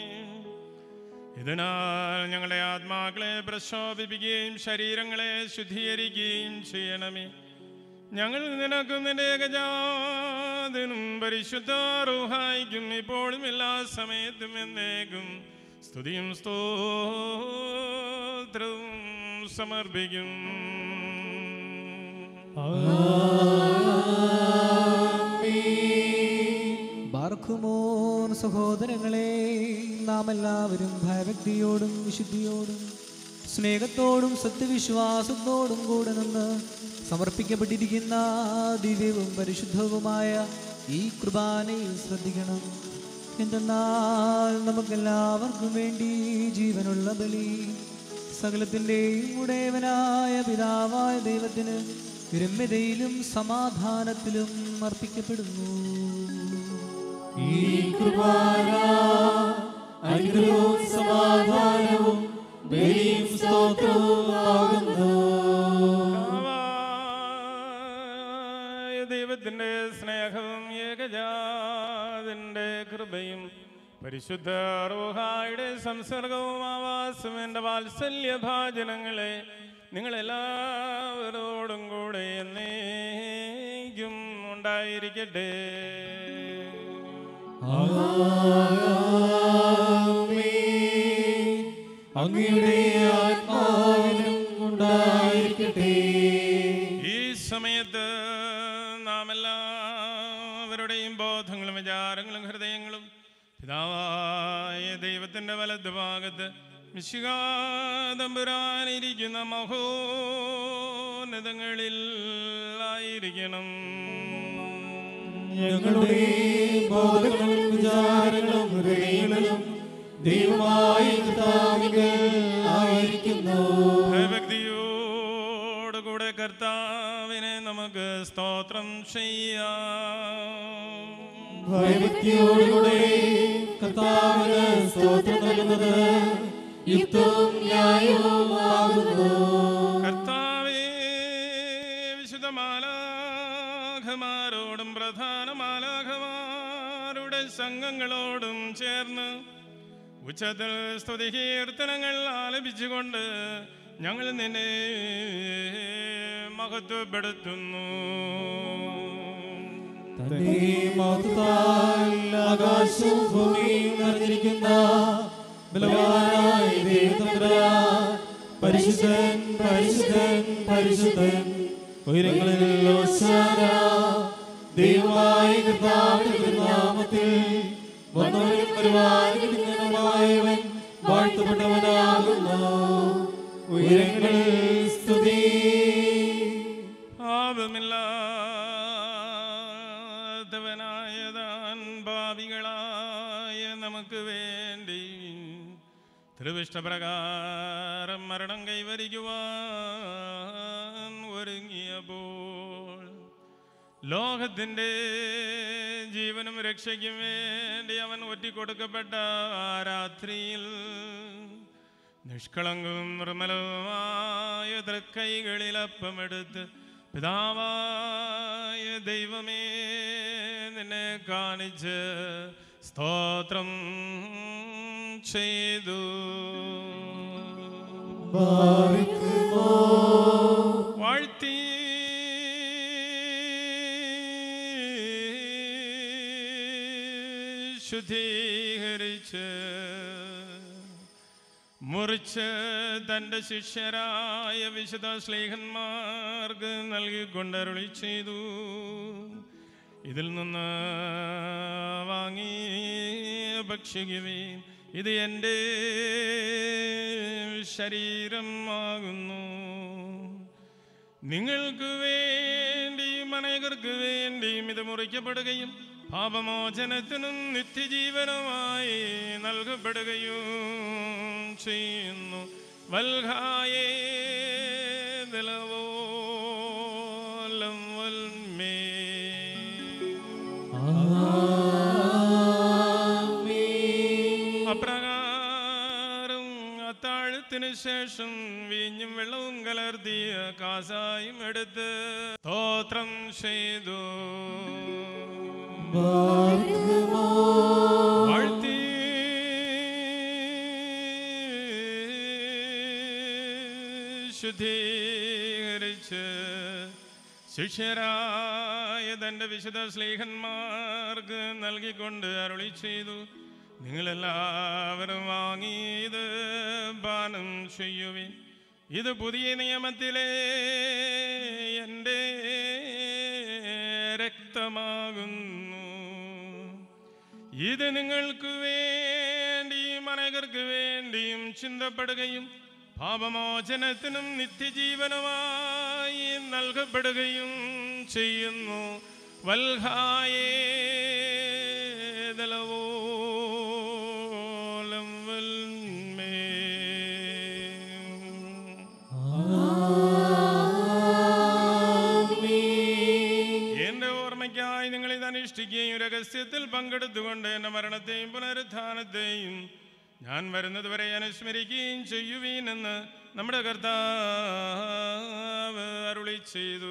[SPEAKER 3] ഇതിനാൽ ഞങ്ങളുടെ ആത്മാക്കളെ പ്രശോഭിപ്പിക്കുകയും ശരീരങ്ങളെ ശുദ്ധീകരിക്കുകയും ചെയ്യണമേ ഞങ്ങൾ നിനക്കും നിന്റെ ഏകജാതനും പരിശുദ്ധ റൂഹായിക്കും ഇപ്പോഴും എല്ലാ സമയത്തും എന്നേക്കും സ്തുതിയും സ്തോത്രവും സമർപ്പിക്കും
[SPEAKER 4] ബാർക്കുമോർ സഹോദരങ്ങളെ നാം എല്ലാവരും ഭയഭക്തിയോടും വിശുദ്ധിയോടും സ്നേഹത്തോടും സത്യവിശ്വാസത്തോടും കൂടെ നിന്ന് സമർപ്പിക്കപ്പെട്ടിരിക്കുന്ന ദിവ്യവും പരിശുദ്ധവുമായ ഈ കുർബാനയിൽ ശ്രദ്ധിക്കണം എന്തെന്നാൽ നമുക്കെല്ലാവർക്കും വേണ്ടി ജീവനുള്ള ബലി സകലത്തിൻ്റെയും ഉടയവനായ പിതാവായ ദൈവത്തിന് രമ്യതയിലും സമാധാനത്തിലും അർപ്പിക്കപ്പെടുന്നു
[SPEAKER 1] ഈ കുർബാന അനുഗ്രഹവും സമാധാനവും ബലിയും സ്തോത്രവും ആകുന്നു
[SPEAKER 3] കർത്താവായ ദൈവത്തിൻ്റെ സ്നേഹവും ഏകജാതിൻ്റെ കൃപയും പരിശുദ്ധ റൂഹായുടെ സംസർഗവും ആവാസവും എൻ്റെ വാത്സല്യ ഭാജനങ്ങളെ നിങ്ങളെല്ലാവരോടും കൂടെ എന്നേക്കും ഉണ്ടായിരിക്കട്ടെ
[SPEAKER 1] ആമേൻ. അങ്ങയുടെ ആത്മാവിനും ഉണ്ടായിരിക്കട്ടെ
[SPEAKER 3] ഈ സമയത്ത് നാം എല്ലാവരുടെയും ബോധങ്ങളും വിചാരങ്ങളും ഹൃദയങ്ങളും പിതാവായ ദൈവത്തിൻ്റെ വലത് ഭാഗത്ത് മിശികാതമ്പുരാനിരിക്കുന്ന മഹോന്നതങ്ങളിൽ ആയിരിക്കണം
[SPEAKER 1] ഞങ്ങളുടെ ബോധങ്ങളും വിചാരങ്ങളും ഹൃദയങ്ങളും ദൈവമായ കർത്താവിങ്കൽ ആയിരിക്കുന്നു
[SPEAKER 3] ഭയഭക്തിയോടുകൂടെ കർത്താവിനെ നമുക്ക് സ്തോത്രം ചെയ്യാം
[SPEAKER 1] ഭയഭക്തിയോടുകൂടെ കർത്താവിന് സ്തോത്രം നൽകുന്നത് യുക്തവും ന്യായവും ആകുന്നു
[SPEAKER 3] കർത്താവേ വിശുദ്ധ മാലാഖമാരോടും പ്രധാന മാലാഖമാരുടെ സംഘങ്ങളോടും ചേർന്ന് ഉച്ചത്തിൽ സ്തുതി കീർത്തനങ്ങൾ ആലപിച്ചുകൊണ്ട് ഞങ്ങൾ നിന്നെ മഹത്വപ്പെടുത്തുന്നു
[SPEAKER 1] തന്റെ മഹത്വത്താൽ ആകാശവും ഭൂമിയും നിറഞ്ഞിരിക്കുന്ന ബലവാനായ ദൈവതമ്പുരാൻ പരിശുദ്ധൻ പരിശുദ്ധൻ പരിശുദ്ധൻ ഉയരങ്ങളിൽ ഓശാന ദൈവമായ കർത്താവിന്റെ തിരുനാമത്തിൽ വന്നവനും വരുവാനുമായവൻ വാഴ്ത്തപ്പെട്ടവനാകുന്നു ഉയരങ്ങളിൽ സ്തുതി
[SPEAKER 3] പാപമില്ലാത്തവനായതാൻ ഭാവികളായ നമുക്ക് വേണ്ടി തിരുവിഷ്ടപ്രകാരം മരണം കൈവരിക്കുവാൻ ഒരുങ്ങിയപ്പോൾ ലോകത്തിൻ്റെ ജീവനും രക്ഷയ്ക്കും വേണ്ടി അവൻ ഒറ്റിക്കൊടുക്കപ്പെട്ട ആ രാത്രിയിൽ നിഷ്കളങ്കവും നിർമ്മലവുമായ തൃക്കൈകളിൽ അപ്പമെടുത്ത് പിതാവായ ദൈവമേ നിന്നെ കാണിച്ച് സ്തോത്രം ചെയ്തു വാഴ്ത്തി ശുദ്ധീകരിച്ച് മുറിച്ച് തൻ്റെ ശിഷ്യരായ വിശുദ്ധ സ്ലേഹന്മാർക്ക് നൽകിക്കൊണ്ടരുളി ചെയ്തു ഇതിൽ നിന്ന് വാങ്ങി ഭക്ഷിക്കുവീൻ ഇത് എൻ്റെ ശരീരം ആകുന്നു നിങ്ങൾക്ക് വേണ്ടിയും അനേകർക്ക് വേണ്ടിയും ഇത് മുറിക്കപ്പെടുകയും പാപമോചനത്തിനും നിത്യജീവനുമായി നൽകപ്പെടുകയും ചെയ്യുന്നു വൽഹായേ ദിലവോലം വൽമേ അപ്രകാരം അത്താഴത്തിന് ശേഷം വീഞ്ഞും വെള്ളവും കലർത്തിയ കാസായും എടുത്ത് സ്തോത്രം ചെയ്തു വാഴ്ത്തി ശുദ്ധീകരിച്ച് ശിഷ്യരായ തൻ്റെ വിശുദ്ധ സ്നേഹന്മാർക്ക് നൽകിക്കൊണ്ട് അരുളി ചെയ്തു നിങ്ങളെല്ലാവരും വാങ്ങി ഇത് പാനം ചെയ്യുവിൻ ഇത് പുതിയ നിയമത്തിലെ എൻ്റെ രക്തമാകുന്നു ഇത് നിങ്ങൾക്ക് വേണ്ടിയും അനേകർക്ക് വേണ്ടിയും ചിന്തപ്പെടുകയും
[SPEAKER 5] പാപമോചനത്തിനും നിത്യജീവനുമായി നൽകപ്പെടുകയും ചെയ്യുന്നു വൽഹായേ ദലവോലം വൽമേ എന്റെ ഓർമ്മയ്ക്കായി നിങ്ങൾ ഇത് അനുഷ്ഠിക്കുകയും രഹസ്യത്തിൽ പങ്കെടുത്തുകൊണ്ട് എന്റെ മരണത്തെയും പുനരുത്ഥാനത്തെയും ഞാൻ വരുന്നത് വരെ അനുസ്മരിക്കുകയും ചെയ്യുവീനെന്ന് നമ്മുടെ കർത്താവ് അരുളി ചെയ്തു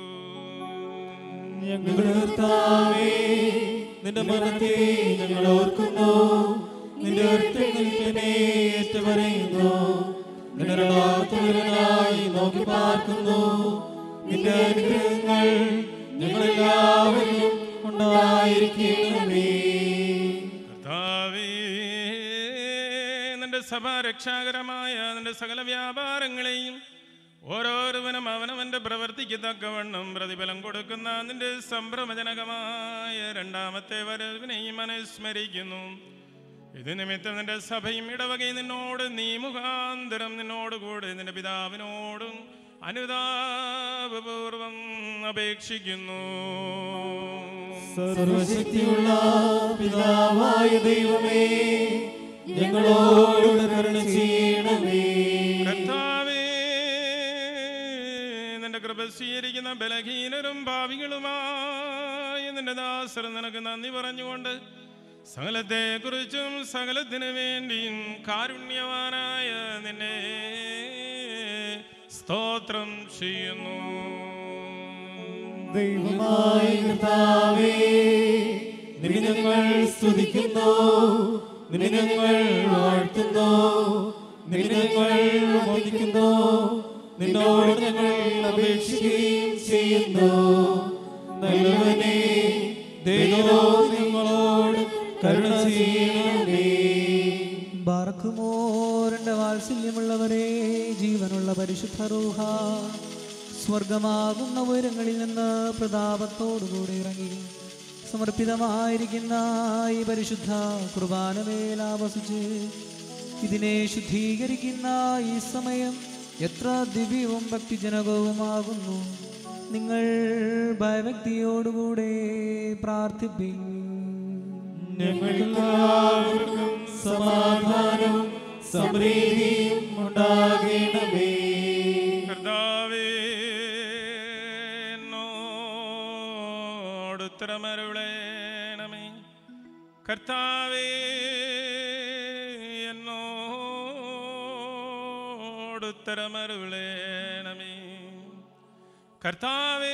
[SPEAKER 1] ഞങ്ങളുടെ കർത്താവേ നിന്റെ മരണത്തെ ഞങ്ങൾ ഓർക്കുന്നു നിന്റെ അടുത്തെഴുന്നേൽപ്പിനെ ഏറ്റുപറയുന്നു നിന്റെ രണ്ടാമത്തവരനായി നോക്കി പാർക്കുന്നു നിന്റെ അനുഗ്രഹങ്ങൾ ഞങ്ങളെല്ലാവരിലും ഉണ്ടായിരിക്കണമേ
[SPEAKER 5] കർത്താവേ നിന്റെ സഭ രക്ഷാകരമായ നിന്റെ സകല വ്യാപാരങ്ങളെയും ഓരോരുവനും അവനവന്റെ പ്രവർത്തിക്ക് തക്കവണ്ണം പ്രതിഫലം കൊടുക്കുന്ന നിന്റെ സംഭ്രമജനകമായ രണ്ടാമത്തെ വരവിനെയും അനുസ്മരിക്കുന്നു ഇത് നിമിത്തം നിന്റെ സഭയും ഇടവകയും നിന്നോട് നീ മുഖാന്തരം നിന്നോട് കൂടെ നിന്റെ പിതാവിനോടും അനുതാപപൂർവം അപേക്ഷിക്കുന്നു
[SPEAKER 1] സർവശക്തിയുള്ള പിതാവായ ദൈവമേ ഞങ്ങളോട് കരുണ ചെയ്യണമേ
[SPEAKER 5] കർത്താവേ നിന്റെ കൃപ സ്വീകരിക്കുന്ന ബലഹീനരും ഭാവികളുമായ നിന്റെ ദാസർ നിനക്ക് നന്ദി പറഞ്ഞുകൊണ്ട് സകലത്തെ കുറിച്ചും സകലത്തിനു വേണ്ടിയും കാരുണ്യവാനായ നിന്നെ സ്തോത്രം ചെയ്യുന്നു
[SPEAKER 1] ദൈവമായ കർത്താവേ നിന്നെ ഞങ്ങൾ സ്തുതിക്കുന്നു നിന്നെ ഞങ്ങൾ വാഴ്ത്തുന്നു നിന്നെ ഞങ്ങൾ വന്ദിക്കുന്നു നിന്നോട് ഞങ്ങൾ അപേക്ഷിക്കുകയും ചെയ്യുന്നു നല്ലവനെ ദൈവോ ഞങ്ങളോട് കരുണ ചെയ്യണമേ
[SPEAKER 4] ബാർക്കുമോരന്റെ വാത്സല്യമുള്ളവരെ ജീവനുള്ള പരിശുദ്ധ റൂഹ സ്വർഗമാകുന്ന ഉയരങ്ങളിൽ നിന്ന് പ്രതാപത്തോടുകൂടി ഇറങ്ങി സമർപ്പിതമായിരിക്കുന്ന ഈ പരിശുദ്ധ കുർബാനമേൽ ആവസിച്ച് ഇതിനെ ശുദ്ധീകരിക്കുന്ന ഈ സമയം എത്ര ദിവ്യവും ഭക്തിജനകവുമാകുന്നു നിങ്ങൾ ഭയഭക്തിയോടുകൂടെ പ്രാർത്ഥിപ്പിൻ
[SPEAKER 1] ഞങ്ങൾക്കെല്ലാവർക്കും സമാധാനവും സമൃദ്ധിയും ഉണ്ടാകണമേ
[SPEAKER 5] കർത്താവേ എന്നോടുത്തരമരുളേണമേ കർത്താവേ എന്നോടുത്തരമരുളേണമേ കർത്താവേ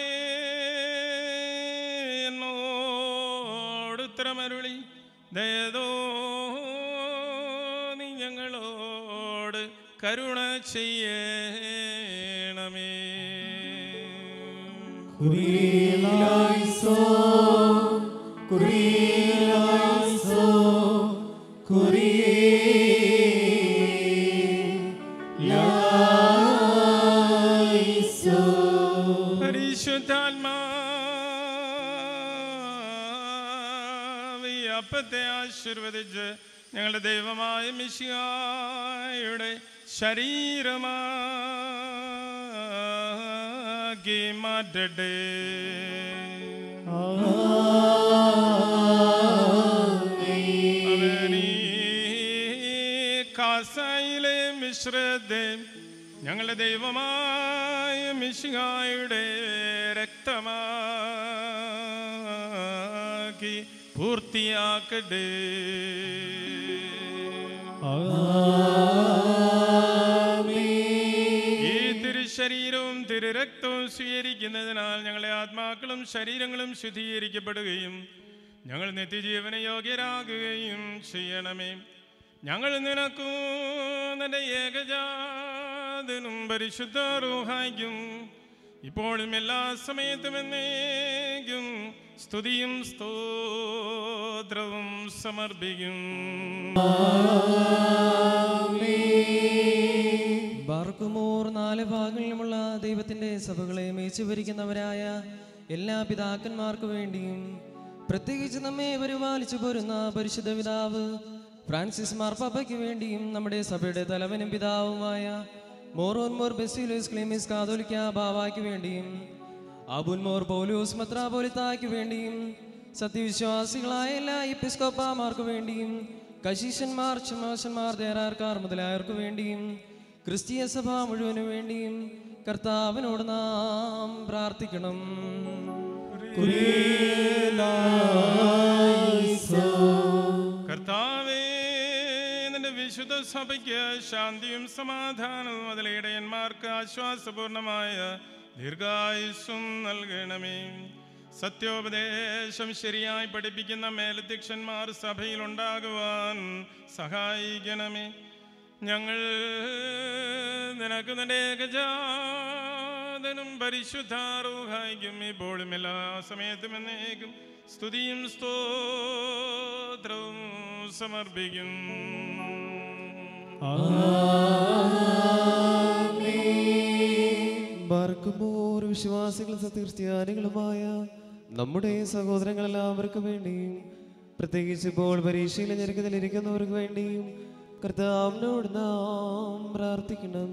[SPEAKER 5] എന്നോടുത്തരമരുളി ദയതോ നീ ഞങ്ങളോട് കരുണ ചെയ്യണമേ
[SPEAKER 1] കുരിയലായിസോ കുരിയലായിസോ കുരിയലായിസോ
[SPEAKER 5] പരിശുദ്ധാത്മാവേ അപ്പത്തെ ആശീർവദിച്ച് ഞങ്ങളുടെ ദൈവമായ മിശിഹായുടെ ശരീരമാക്കി മാറ്റട്ടെ അവനീ കാസായിലെ മിശ്രത്തെ ഞങ്ങളുടെ ദൈവമായ മിശിഹായുടെ രക്തമാക്കി പൂർത്തിയാക്കട്ടെ ഈ തിരുശരീരവും തിരുരക്തവും സ്വീകരിക്കുന്നതിനാൽ ഞങ്ങളെ ആത്മാക്കളും ശരീരങ്ങളും ശുദ്ധീകരിക്കപ്പെടുകയും ഞങ്ങൾ നിത്യജീവന യോഗ്യരാകുകയും ചെയ്യണമേ ഞങ്ങൾ നിനക്കും നിന്റെ ഏകജാതനും പരിശുദ്ധ റൂഹായിക്കും ഇപ്പോഴും എല്ലാ സമയത്തും എന്നേക്കും സ്തുതിയും സ്തോത്രവും സമർപ്പിക്കും
[SPEAKER 6] ബാർക്കുമോർ നാല് ഭാഗങ്ങളിലുമുള്ള ദൈവത്തിന്റെ സഭകളെ മേച്ചുഭരിക്കുന്നവരായ എല്ലാ പിതാക്കന്മാർക്കു വേണ്ടിയും പ്രത്യേകിച്ച് നമ്മെ പരിപാലിച്ചു പോരുന്ന പരിശുദ്ധ പിതാവ് ഫ്രാൻസിസ് മാർപ്പാപ്പയ്ക്ക് വേണ്ടിയും നമ്മുടെ സഭയുടെ തലവനും പിതാവുമായ മോറോൻ മോർ ബെസിലോസ് ക്ലീമിസ് കാതോലിക്ക ബാവായ്ക്ക് വേണ്ടിയും അബുൻ മോർ പൗലൂസ് മെത്രാപോലിത്തായ്ക്ക് വേണ്ടിയും സത്യവിശ്വാസികളായ എല്ലാ എപ്പിസ്കോപ്പാമാർക്ക് വേണ്ടിയും കശീശന്മാർ ചമാശന്മാർ ദേറാർക്കാർ മുതലായവർക്ക് വേണ്ടിയും ക്രിസ്തീയ സഭ മുഴുവനു വേണ്ടിയും കർത്താവിനോട് നാം പ്രാർത്ഥിക്കണം
[SPEAKER 5] കർത്താവേ നിന്റെ വിശുദ്ധ സഭയ്ക്ക് ശാന്തിയും സമാധാനവും അതിലെ ഇടയന്മാർക്ക് ആശ്വാസപൂർണമായ ദീർഘായുസ്സും നൽകണമേ സത്യോപദേശം ശരിയായി പഠിപ്പിക്കുന്ന മേലധ്യക്ഷന്മാർ സഭയിൽ ഉണ്ടാകുവാൻ സഹായിക്കണമേ ഞങ്ങൾ നിനക്ക് നിന്റെ ഏകജാതനും പരിശുദ്ധാറൂഹായിക്കും ഇപ്പോഴും എല്ലാ സമയത്തും എന്നേക്കും സ്തുതിയും സ്തോത്രവും സമർപ്പിക്കും
[SPEAKER 7] ബാർക്കുമ്പോൾ വിശ്വാസികളും സത്യക്രിസ്ത്യാനികളുമായ നമ്മുടെ സഹോദരങ്ങളെല്ലാവർക്കും വേണ്ടിയും പ്രത്യേകിച്ച് ഇപ്പോൾ പരീക്ഷയിലെ ഞെരുക്കത്തിലിരിക്കുന്നവർക്ക് വേണ്ടിയും കർത്താവിനോട് നാം പ്രാർത്ഥിക്കണം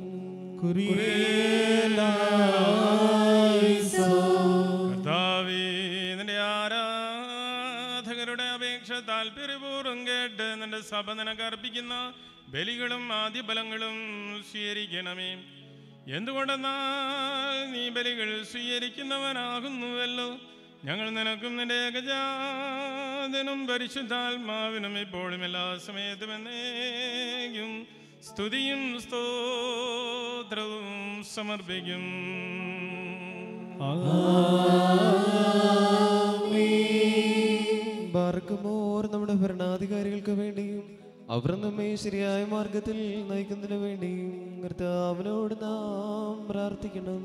[SPEAKER 5] കർത്താവേ നിന്റെ ആരാധകരുടെ അപേക്ഷ താല്പര്യപൂർവ്വം കേട്ട് നിന്റെ സഭ നിനക്ക് അർപ്പിക്കുന്ന ബലികളും ആദ്യബലങ്ങളും സ്വീകരിക്കണമേ എന്തുകൊണ്ടെന്നാൽ നീ ബലികൾ സ്വീകരിക്കുന്നവനാകുന്നുവല്ലോ ഞങ്ങൾ നിനക്കും നിന്റെ ഏകജാതനും പരിശുദ്ധാത്മാവിനും ഇപ്പോഴും എല്ലാ സമയത്തും എന്നേക്കും സ്തുതിയും സ്തോത്രവും സമർപ്പിക്കും
[SPEAKER 7] ബാർക്കുമോർ നമ്മുടെ ഭരണാധികാരികൾക്ക് വേണ്ടിയും അവർ നമ്മെ ശരിയായ മാർഗത്തിൽ നയിക്കുന്നതിന് വേണ്ടിയും കർത്താവിനോട് നാം പ്രാർത്ഥിക്കണം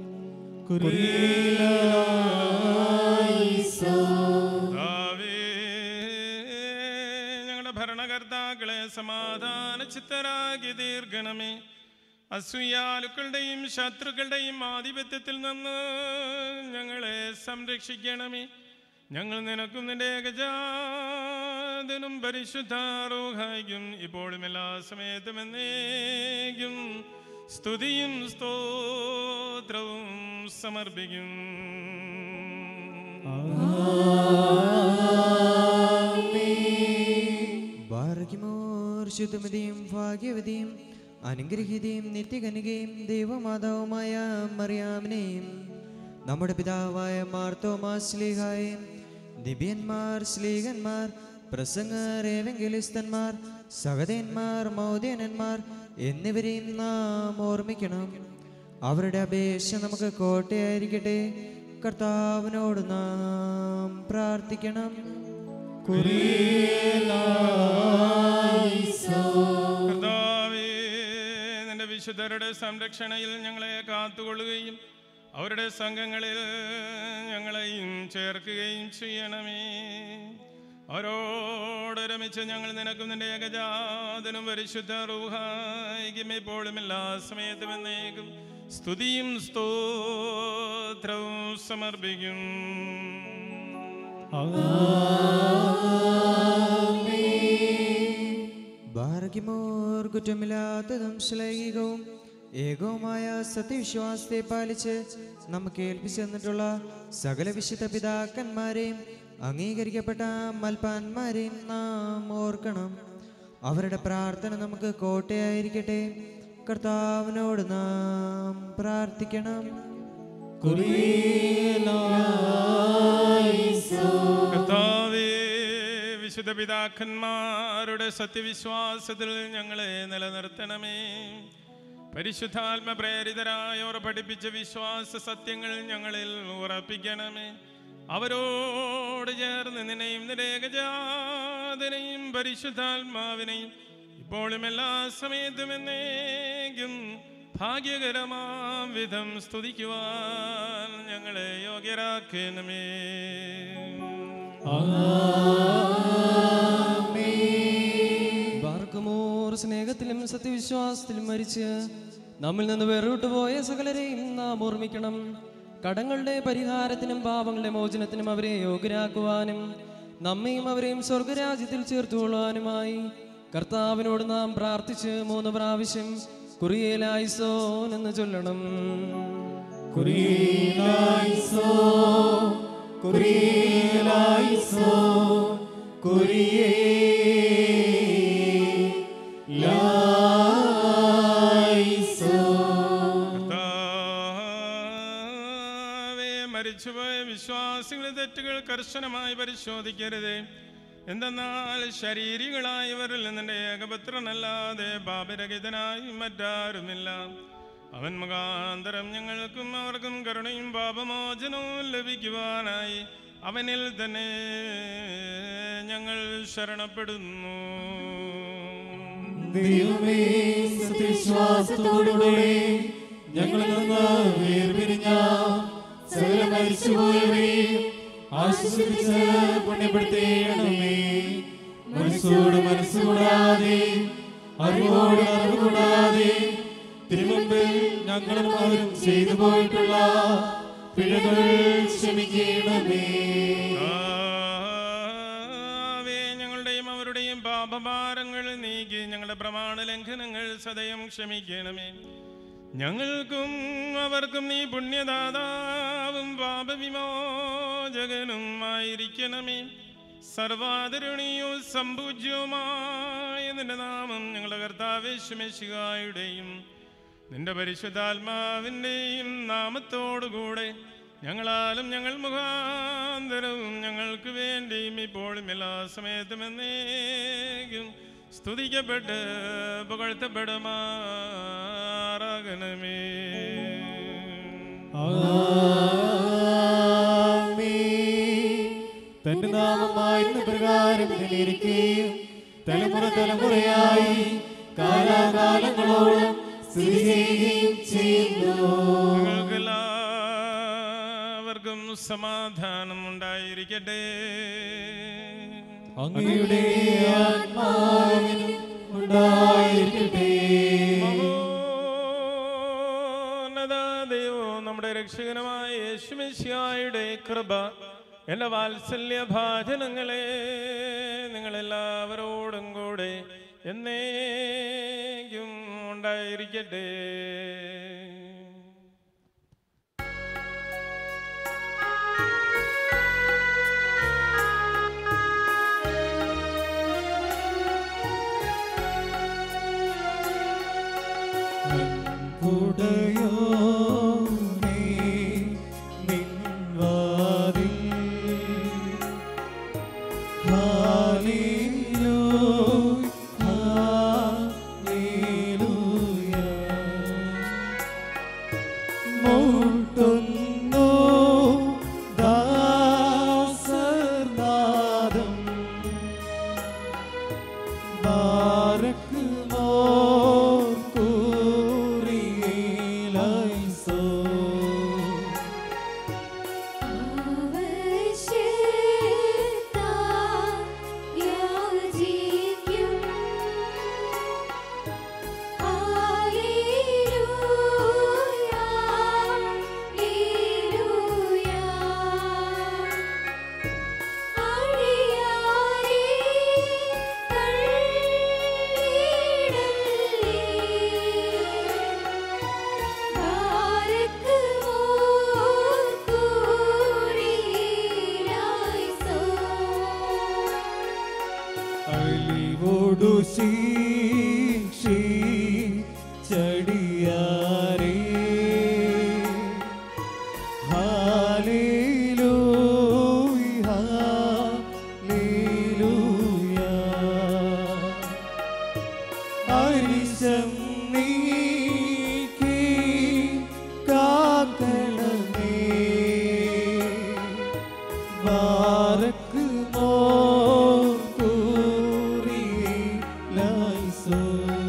[SPEAKER 5] കർത്താവേ, ഞങ്ങളുടെ ഭരണകർത്താക്കളെ സമാധാന ചിത്തരാക്കി തീർക്കണമേ അസൂയാലുക്കളുടെയും ശത്രുക്കളുടെയും ആധിപത്യത്തിൽ നിന്ന് ഞങ്ങളെ സംരക്ഷിക്കണമേ ഞങ്ങൾ നിനക്കും നിന്റെ ഏകജാതനും പരിശുദ്ധാരോഹായിക്കും ഇപ്പോഴും എല്ലാ സമയത്തും എന്നേക്കും സ്തുതിയും സ്തോത്രവും സമർപ്പിക്കും
[SPEAKER 8] ഭാഗ്യമോർ ശുദ്ധമതിയും ഭാഗ്യവതിയും അനുഗ്രഹീതയും നിത്യകനികയും ദൈവമാതാവുമായ മറിയാമിനെയും നമ്മുടെ പിതാവായ മാർത്തോമാ സ്ലീഹായും ദിവ്യന്മാർ സ്ലീഹന്മാർ പ്രസംഗർ ഏവെങ്കിലിസ്തന്മാർ സഹതന്മാർ മൗദ്യനന്മാർ എന്നിവരെയും നാം ഓർമ്മിക്കണം അവരുടെ അപേക്ഷ നമുക്ക് കോട്ടയായിരിക്കട്ടെ കർത്താവിനോട് നാം പ്രാർത്ഥിക്കണം
[SPEAKER 5] കർത്താവേ, നിന്റെ വിശുദ്ധരുടെ സംരക്ഷണയിൽ ഞങ്ങളെ കാത്തുകൊള്ളുകയും അവരുടെ സംഘങ്ങളിൽ ഞങ്ങളെയും ചേർക്കുകയും ചെയ്യണമേ അവരോടൊരുമിച്ച് ഞങ്ങൾ നിനക്കും നിന്റെ ഏകജാതനും പരിശുദ്ധ റൂഹായിക്കും എപ്പോഴും എല്ലാ സമയത്തും എന്നേക്കും സ്തുതിയും സ്തോത്രവും സമർപ്പിക്കും
[SPEAKER 8] ഭാഗ്യമോർ കുറ്റമില്ലാത്തതും ശ്ലൈകികവും ഏകവുമായ സത്യവിശ്വാസത്തെ പാലിച്ച് നമുക്ക് ഏൽപ്പിച്ചു തന്നിട്ടുള്ള സകല വിശുദ്ധ പിതാക്കന്മാരെയും അംഗീകരിക്കപ്പെട്ട മൽപ്പാന്മാരെയും നാം ഓർക്കണം അവരുടെ പ്രാർത്ഥന നമുക്ക് കോട്ടയായിരിക്കട്ടെ കർത്താവിനോട് നാം പ്രാർത്ഥിക്കണം
[SPEAKER 5] കർത്താവേ വിശുദ്ധ പിതാക്കന്മാരുടെ സത്യവിശ്വാസത്തിൽ ഞങ്ങളെ നിലനിർത്തണമേ പരിശുദ്ധാത്മ പ്രേരിതരായവർ പഠിപ്പിച്ച വിശ്വാസ സത്യങ്ങൾ ഞങ്ങളിൽ ഉറപ്പിക്കണമേ അവരോട് ചേർന്ന് നിന്നെയും നിരേകജാതനെയും പരിശുദ്ധാത്മാവിനെയും ഇപ്പോഴും എല്ലാ സമയത്തും എന്നേക്കും ഭാഗ്യകരമാം വിധം സ്തുതിക്കുവാൻ ഞങ്ങളെ യോഗ്യരാക്കണമേ
[SPEAKER 6] ബാർക്കുമോർ സ്നേഹത്തിലും സത്യവിശ്വാസത്തിലും മരിച്ച് നമ്മിൽ നിന്ന് വേറിട്ടു പോയ സകലരെയും നാം ഓർമ്മിക്കണം കടങ്ങളുടെ പരിഹാരത്തിനും പാപങ്ങളുടെ മോചനത്തിനും അവരെ യോഗ്യരാക്കുവാനും നമ്മയും അവരെയും സ്വർഗരാജ്യത്തിൽ ചേർത്തുകൊള്ളുവാനുമായി കർത്താവിനോട് നാം പ്രാർത്ഥിച്ച് മൂന്ന് പ്രാവശ്യം കുറിയേലായിസോൻ എന്ന് ചൊല്ലണം
[SPEAKER 1] കുരിയേലായിസോ കുരിയേലായിസോ കുരിയേലായിസോ
[SPEAKER 5] കർത്താവേ, മരിച്ചുപോയ വിശ്വാസികളുടെ തെറ്റുകൾ കർശനമായി പരിശോധിക്കരുത് എന്തെന്നാൽ ശരീരികളായവരിൽ നിന്റെ ഏകപുത്രനല്ലാതെ പാപരഹിതനായി മറ്റാരുമില്ല അവൻ മുഖാന്തരം ഞങ്ങൾക്കും അവർക്കും കരുണയും പാപമോചനവും ലഭിക്കുവാനായി അവനിൽ തന്നെ ഞങ്ങൾ ശരണപ്പെടുന്നു
[SPEAKER 1] ദൈവമേ സത്യവിശ്വാസത്തോടുകൂടെ ഞങ്ങളിൽ നിന്ന് വേർപിരിഞ്ഞ സകല മരിച്ചുപോയവരെയും ആശ്വസിപ്പിച്ച് പുണ്യപ്പെടുത്തേണമേ മനസ്സോട് മനസ്സുകൂടാതെ അറിവോട് അറിവ് കൂടാതെ തിരുമുമ്പിൽ ഞങ്ങളും അവരും ചെയ്തു പോയിട്ടുള്ള പിഴകൾ ക്ഷമിക്കണമേ
[SPEAKER 5] കർത്താവേ, ഞങ്ങളുടെയും അവരുടെയും പാപഭാരങ്ങൾ നീക്കി ഞങ്ങളുടെ പ്രമാണ ലംഘനങ്ങൾ സദയം ക്ഷമിക്കണമേ ഞങ്ങൾക്കും അവർക്കും നീ പുണ്യദാതാവും പാപവിമോചകനും ആയിരിക്കണമേ സർവാദരണീയവും സമ്പൂജ്യവുമായ നിന്റെ നാമം ഞങ്ങളുടെ കർത്താവേശുമേശികായുടെയും നിന്റെ പരിശുദ്ധാത്മാവിൻ്റെയും നാമത്തോടുകൂടെ ഞങ്ങളാലും ഞങ്ങൾ മുഖാന്തരവും ഞങ്ങൾക്ക് വേണ്ടിയും ഇപ്പോഴും എല്ലാ സമയത്തും എന്നേക്കും സ്തുതിക്കപ്പെട്ട് പുകഴ്ത്തപ്പെടുമാറാകണമേ
[SPEAKER 1] ആമേൻ. തന്റെ നാമമായിരുന്ന പ്രകാരം നിലയിരിക്കുകയും തലമുറ തലമുറയായി കാലാകാലങ്ങളോളം സ്ഥിതി ചെയ്യുകയും ചെയ്യുന്നു
[SPEAKER 5] നിങ്ങൾക്കെല്ലാവർക്കും സമാധാനം ഉണ്ടായിരിക്കട്ടെ
[SPEAKER 1] അങ്ങയുടെ ആത്മാവിനും ഉണ്ടായിരിക്കട്ടെ
[SPEAKER 5] മഹോന്നത ദൈവവും നമ്മുടെ രക്ഷകനുമായ യേശുമിശിയായുടെ കൃപ എൻ്റെ വാത്സല്യ ഭാജനങ്ങളെ നിങ്ങളെല്ലാവരോടും കൂടെ എന്നേക്കും ഉണ്ടായിരിക്കട്ടെ
[SPEAKER 1] കുടയോനേ നിൻ വാതിൽ ഹാലേലൂയ ഹാലേലൂയ മുട്ടുന്നു ദാസർനാദം ബാരക്കുമോ കൂറിയേലൈസോ അലിവോടു ശീക്ഷി ചടിയാരേ ഹാലേലൂയ ഹാലേലൂയ അരിശം നീക്കി കാക്കണമേ ബാരക്ക് മോർ കൂറിയിലൈസോ.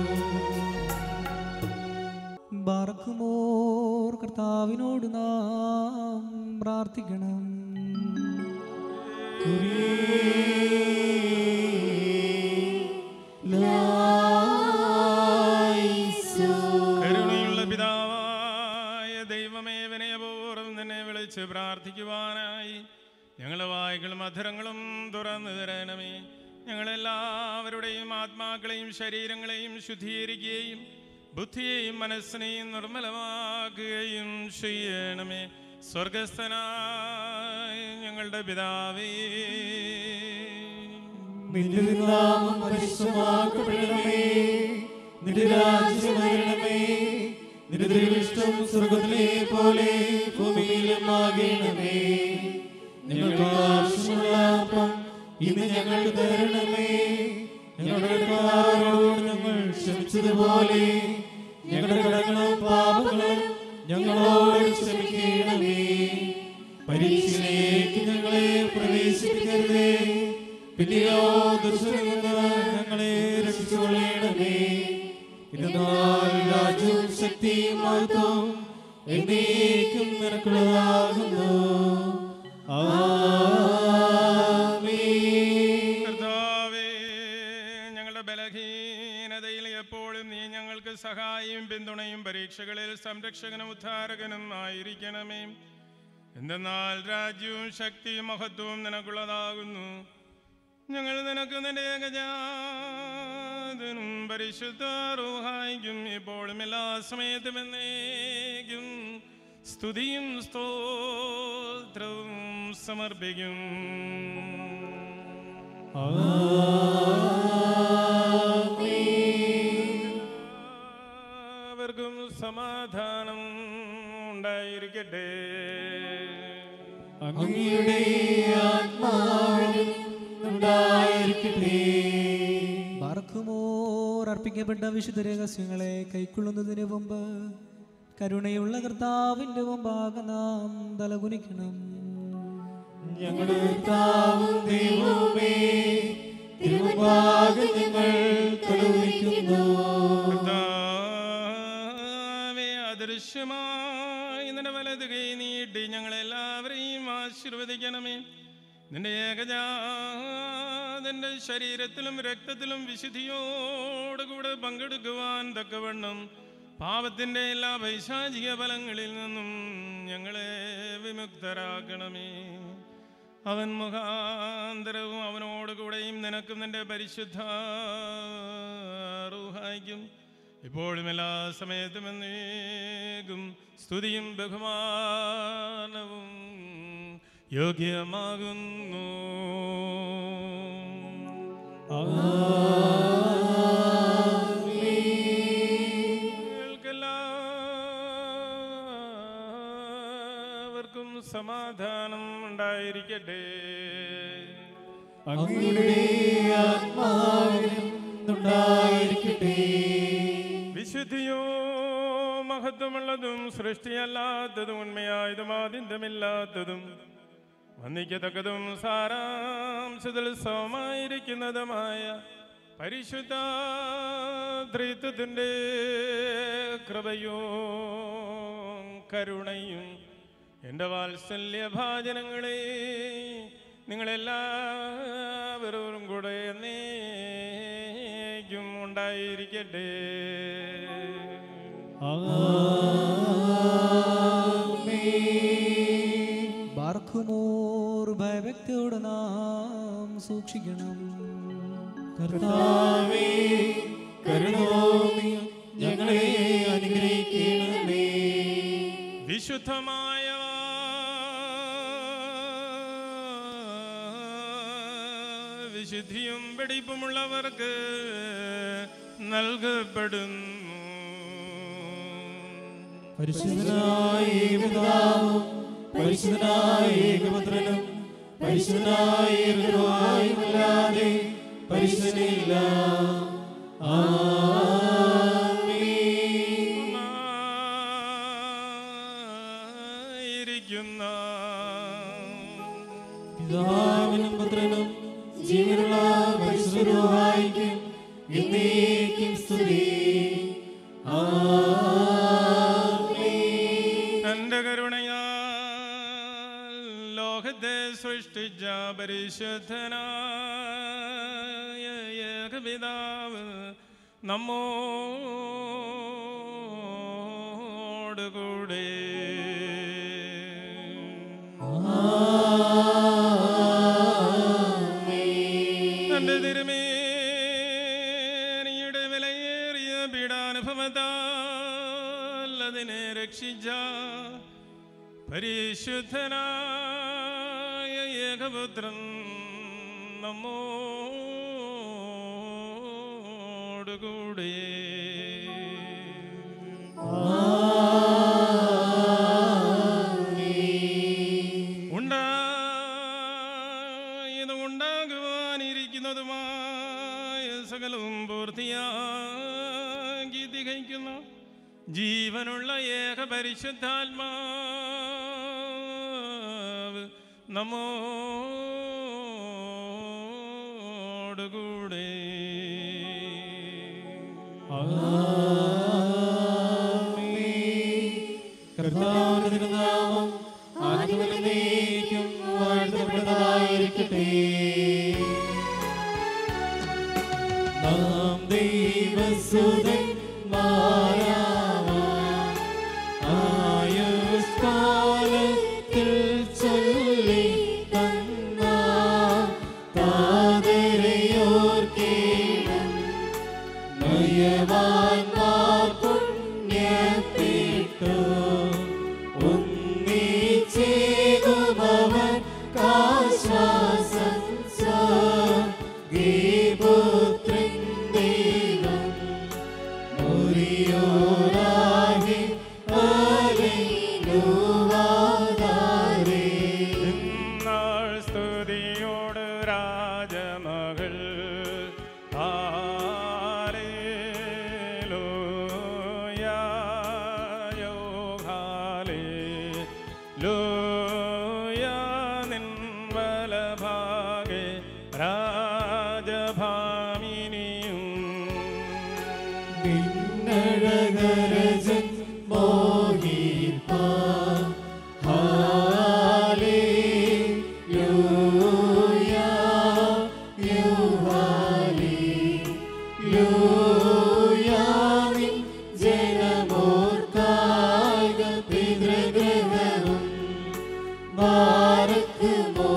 [SPEAKER 4] ബാർക്കുമോർ കർത്താവിനോട് നാം പ്രാർത്ഥിക്കണം
[SPEAKER 5] കരുണയുള്ള പിതാവായ ദൈവമേ വിനയപൂർവ്വം നിന്നെ വിളിച്ച് പ്രാർത്ഥിക്കുവാനായി ഞങ്ങളുടെ വായ്കളും അധരങ്ങളും തുറന്നു തരണമേ ഞങ്ങളെല്ലാവരുടെയും ആത്മാക്കളെയും ശരീരങ്ങളെയും ശുദ്ധീകരിക്കുകയും ബുദ്ധിയെയും മനസ്സിനെയും നിർമ്മലമാക്കുകയും ചെയ്യണമേ സ്വർഗസ്ഥനായ ഞങ്ങളുടെ പിതാവേ
[SPEAKER 1] നിന്റെ നാമം പരിശുദ്ധമാക്കപ്പെടണമേ നിന്റെ രാജ്യം വരണമേ നിന്റെ ദൈവിഷ്ടം സ്വർഗത്തിലെ പോലെ ഭൂമിയിലും ആകണമേ ഞങ്ങൾക്ക് ആവശ്യമുള്ള അപ്പം ഇന്ന് ഞങ്ങൾക്ക് തരണമേ ഞങ്ങളുടെ കാരോട് ഞങ്ങൾ ക്ഷമിച്ചതുപോലെ ഞങ്ങളുടെ കടങ്ങളും പാപങ്ങളും ഞങ്ങളോട് ക്ഷമിക്കണമേ പരീക്ഷയിലേക്ക് ഞങ്ങളെ പ്രവേശിപ്പിക്കരുതേ പിന്നെയോ ദുഷ്ടനിൽ നിന്ന് ഞങ്ങളെ രക്ഷിച്ചുകൊള്ളണമേ എന്നാൽ രാജ്യവും ശക്തിയും മഹത്വവും എന്നേക്കും നിനക്കുള്ളതാകുന്നു ആമേൻ
[SPEAKER 5] കർത്താവേ ഞങ്ങളുടെ ബലഹീനതയിൽ എപ്പോഴും നീ ഞങ്ങൾക്ക് സഹായിയും പിന്തുണയും പരീക്ഷകളിൽ സംരക്ഷകനും ഉദ്ധാരകനും ആയിരിക്കണമേ എന്തെന്നാൽ രാജ്യവും ശക്തിയും മഹത്വവും നിനക്കുള്ളതാകുന്നു ഞങ്ങൾ നിനക്ക് നിന്റെ ഏകജാതനും പരിശുദ്ധ റൂഹായിക്കും ഇപ്പോഴും എല്ലാ സമയത്തും എന്നേക്കും സ്തുതിയും സ്തോത്രവും സമർപ്പിക്കും എല്ലാവർക്കും സമാധാനം ഉണ്ടായിരിക്കട്ടെ
[SPEAKER 1] അങ്ങയുടെ ആത്മാവിനും ഉണ്ടായിരിക്കട്ടെ
[SPEAKER 4] പാർക്കുമോർ അർപ്പിക്കപ്പെട്ട വിശുദ്ധ രഹസ്യങ്ങളെ കൈക്കൊള്ളുന്നതിന് മുമ്പ് കരുണയുള്ള കർത്താവിന്റെ മുമ്പാകെ നാം തലകുനിക്കണം
[SPEAKER 1] ഞങ്ങളുടെ കർത്താവും ദൈവവുമേ തിരുമുമ്പാകെ ഞങ്ങൾ തലകുനിക്കുന്നു
[SPEAKER 5] കർത്താവേ, അദൃശ്യമായി നിന്റെ വലത് കൈ നീട്ടി ഞങ്ങളെല്ലാവരെയും ആശീർവദിക്കണമേ നിന്റെ ഏകജാതന്റെ ശരീരത്തിലും രക്തത്തിലും വിശുദ്ധിയോടുകൂടെ പങ്കെടുക്കുവാൻ തക്കവണ്ണം പാപത്തിന്റെ എല്ലാ പൈശാചിക ഫലങ്ങളിൽ നിന്നും ഞങ്ങളെ വിമുക്തരാക്കണമേ അവൻ മുഖാന്തരവും അവനോടുകൂടെയും നിനക്കും നിന്റെ പരിശുദ്ധ റൂഹായിക്കും ഇപ്പോഴും എല്ലാ സമയത്തും എന്നേക്കും സ്തുതിയും ബഹുമാനവും യോഗ്യമാകുന്നു എല്ലാവർക്കും സമാധാനം ഉണ്ടായിരിക്കട്ടെ
[SPEAKER 1] അങ്ങയുടെ ആത്മാവിനും ഉണ്ടായിരിക്കട്ടെ
[SPEAKER 5] വിശുദ്ധിയോ മഹത്വമുള്ളതും സൃഷ്ടിയല്ലാത്തതും ഉണ്മയായതും ആദ്യന്തമില്ലാത്തതും വന്ദിക്കത്തക്കതും സാരാംശത്തിൽ സമമായിരിക്കുന്നതുമായ പരിശുദ്ധ ത്രിത്വത്തിൻ്റെ കൃപയോ കരുണയും എൻ്റെ വാത്സല്യഭാജനങ്ങളെ നിങ്ങളെല്ലാവരും കൂടെ എന്നേക്കും ഉണ്ടായിരിക്കട്ടെ
[SPEAKER 4] ബാർക്കുമോർ ഭയഭക്തിയോട് നാം സൂക്ഷിക്കണം
[SPEAKER 1] കർത്താവേ കരുണോമി ഞങ്ങളെ അനുഗ്രഹിക്കണമേ
[SPEAKER 5] വിശുദ്ധമായ വിശുദ്ധിയും വെടിപ്പുമുള്ളവർക്ക് നൽകപ്പെടുന്നു
[SPEAKER 1] പരിശുദ്ധനായ പിതാവും പരിശുദ്ധനായ ഏകപുത്രനും പരിശുദ്ധനായ ഏകരുമായുമല്ലാതെ പരിശുദ്ധനില്ല
[SPEAKER 5] ഇരിക്കുന്ന
[SPEAKER 1] പിതാവിനും പുത്രനും ജീവനുള്ള പരിശുദ്ധരുമായിരിക്കും എന്നേക്കും സ്തുതി
[SPEAKER 5] തന്റെ കരുണയാൽ ലോകത്തെ സൃഷ്ടിച്ച പരിശുദ്ധനായ ഏകപിതാവ് നമ്മോടുകൂടെ തന്റെ തിരു പീഡാനുഭവത്താൽ അതിനെ രക്ഷിച്ച പരിശുദ്ധനായ ഏകപുത്രൻ നമ്മോടുകൂടെ ഉണ്ടായതും ഉണ്ടാകുവാനിരിക്കുന്നതുമായ സകലവും പൂർത്തിയാക്കി തികയ്ക്കുന്ന ജീവനുള്ള ഏക പരിശുദ്ധാത്മാവ് നമ്മോടുകൂടെ
[SPEAKER 1] കർത്താവിന്റെ തിരുനാമം ആദ്യമുന്നേക്കും വാഴ്ത്തപ്പെട്ടതായിരിക്കട്ടെ നാം ദൈവസുതൻ ആയുഷ്കാലത്തിൽ ചൊല്ലി തന്ന താതരയോർക്കേണം നയവാൻമാർ പുണ്യപ്പെട്ടു ഒന്നിച്ചേകുമവൻ കാശ്വാസം സ്വീപുത്രൻ ദൈവം മുറിയോരാകെ അലയിലുവാതാരേ
[SPEAKER 5] ഇന്നാൾ സ്തുതിയോട് രാജമകൾ ഹാലേലൂയായോ ഹാലേലൂയ നിൻ വലഭാഗെ രാജഭാമിനിയും
[SPEAKER 1] നിന്നഴകരജൻ മോഹിപ്പാൻ ഹാലേലൂയ യുഹാലേലൂയ നിൻ ജനമോർക്കായിക പിതൃഗ്രഹവും ബാരക്കുമോ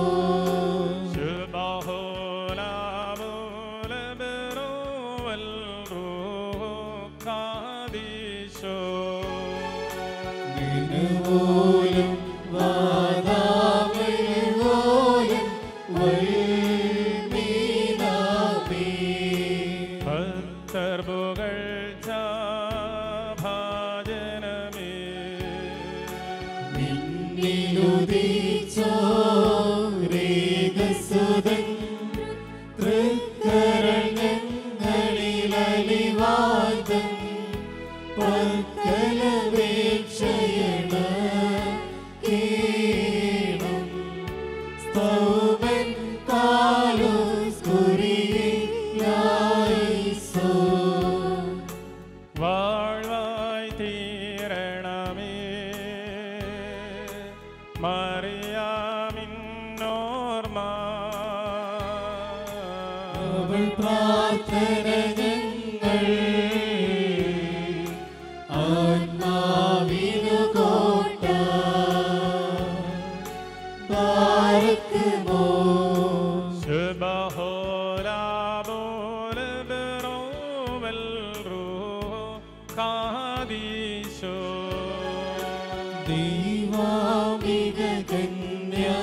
[SPEAKER 1] നിന്നുപോലും വാദാമയോലും വൽമീനാമേ
[SPEAKER 5] ഭക്തർബുകൾ ഭാജനമേ
[SPEAKER 1] നിന്നിലുദിച്ചോരേകസുതൻ തൃക്കരണങ്ങളിലലിവാതൻ പക്കലപേക്ഷയണ കേണം സ്തൗമൻ കാലോ സ്കുരിയായിസോ
[SPEAKER 5] വാഴ്വായി തീരണമേ മറിയാമിന്നോർമ്മ
[SPEAKER 1] അവൾ പ്രാർത്ഥന ഞങ്ങൾ ആത്മാവിനു കോട്ട പാർക്കുമോ
[SPEAKER 5] കാദീശോ
[SPEAKER 1] ദൈവാമിക കന്യാ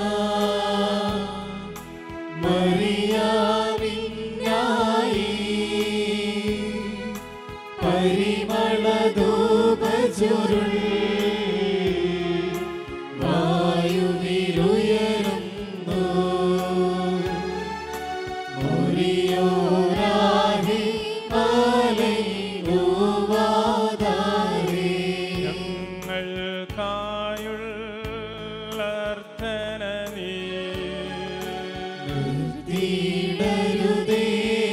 [SPEAKER 1] മറിയാവിനായി പരിമളധൂപചുരുൾ വായുവിലുയരുന്നു മുറിയോരാഹി അലൈനുവാദാരേ
[SPEAKER 5] ഞങ്ങൾക്കായുള്ളർത്ഥന നീ
[SPEAKER 1] തീടരുതേ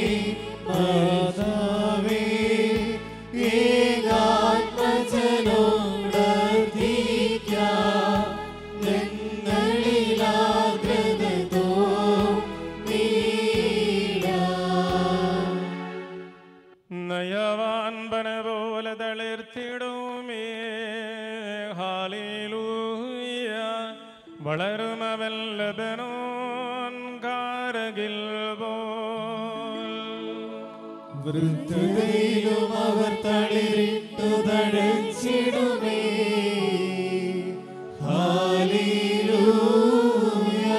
[SPEAKER 1] മാതാവേ ഏകാത്മജനോടർദ്ധിക്കാം ഞങ്ങളിലാർദ്രത തോന്നീടാം
[SPEAKER 5] നയവാൻ പന പോലെ തളിർത്തിടുമേ ഹാലേലൂയ വളരുമവൻ ലബനോൻ കാരകിൽ പോൽ
[SPEAKER 1] വൃദ്ധതയിലും അവർ തളിരിട്ടു തഴച്ചിടുമേ ഹാലേലൂയ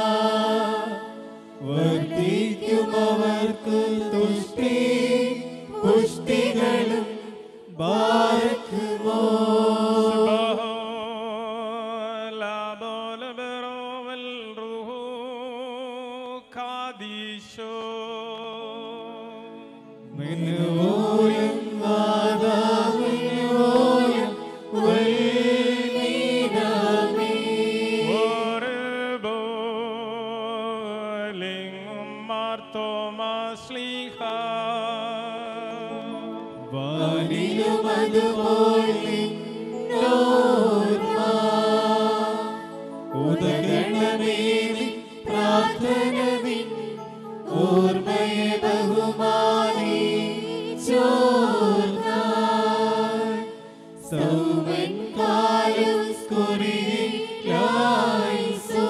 [SPEAKER 1] വർദ്ധിക്കും അവർക്ക് തുഷ്ടി പുഷ്ടികളും ബാരക്കുമോ മിന്നുപോലും വാദാമിനുപോലും വൽമീനാമേ വാനിലും അതുപോൽ നിന്നോർമ്മ ഉദഗണമേ നിൻ പ്രാർത്ഥന നിൻ ഓർമ്മയെ ബഹുമാനി ചോർന്നാൻ സൗമൻ കാലം സ്കുറിയിലായി സോ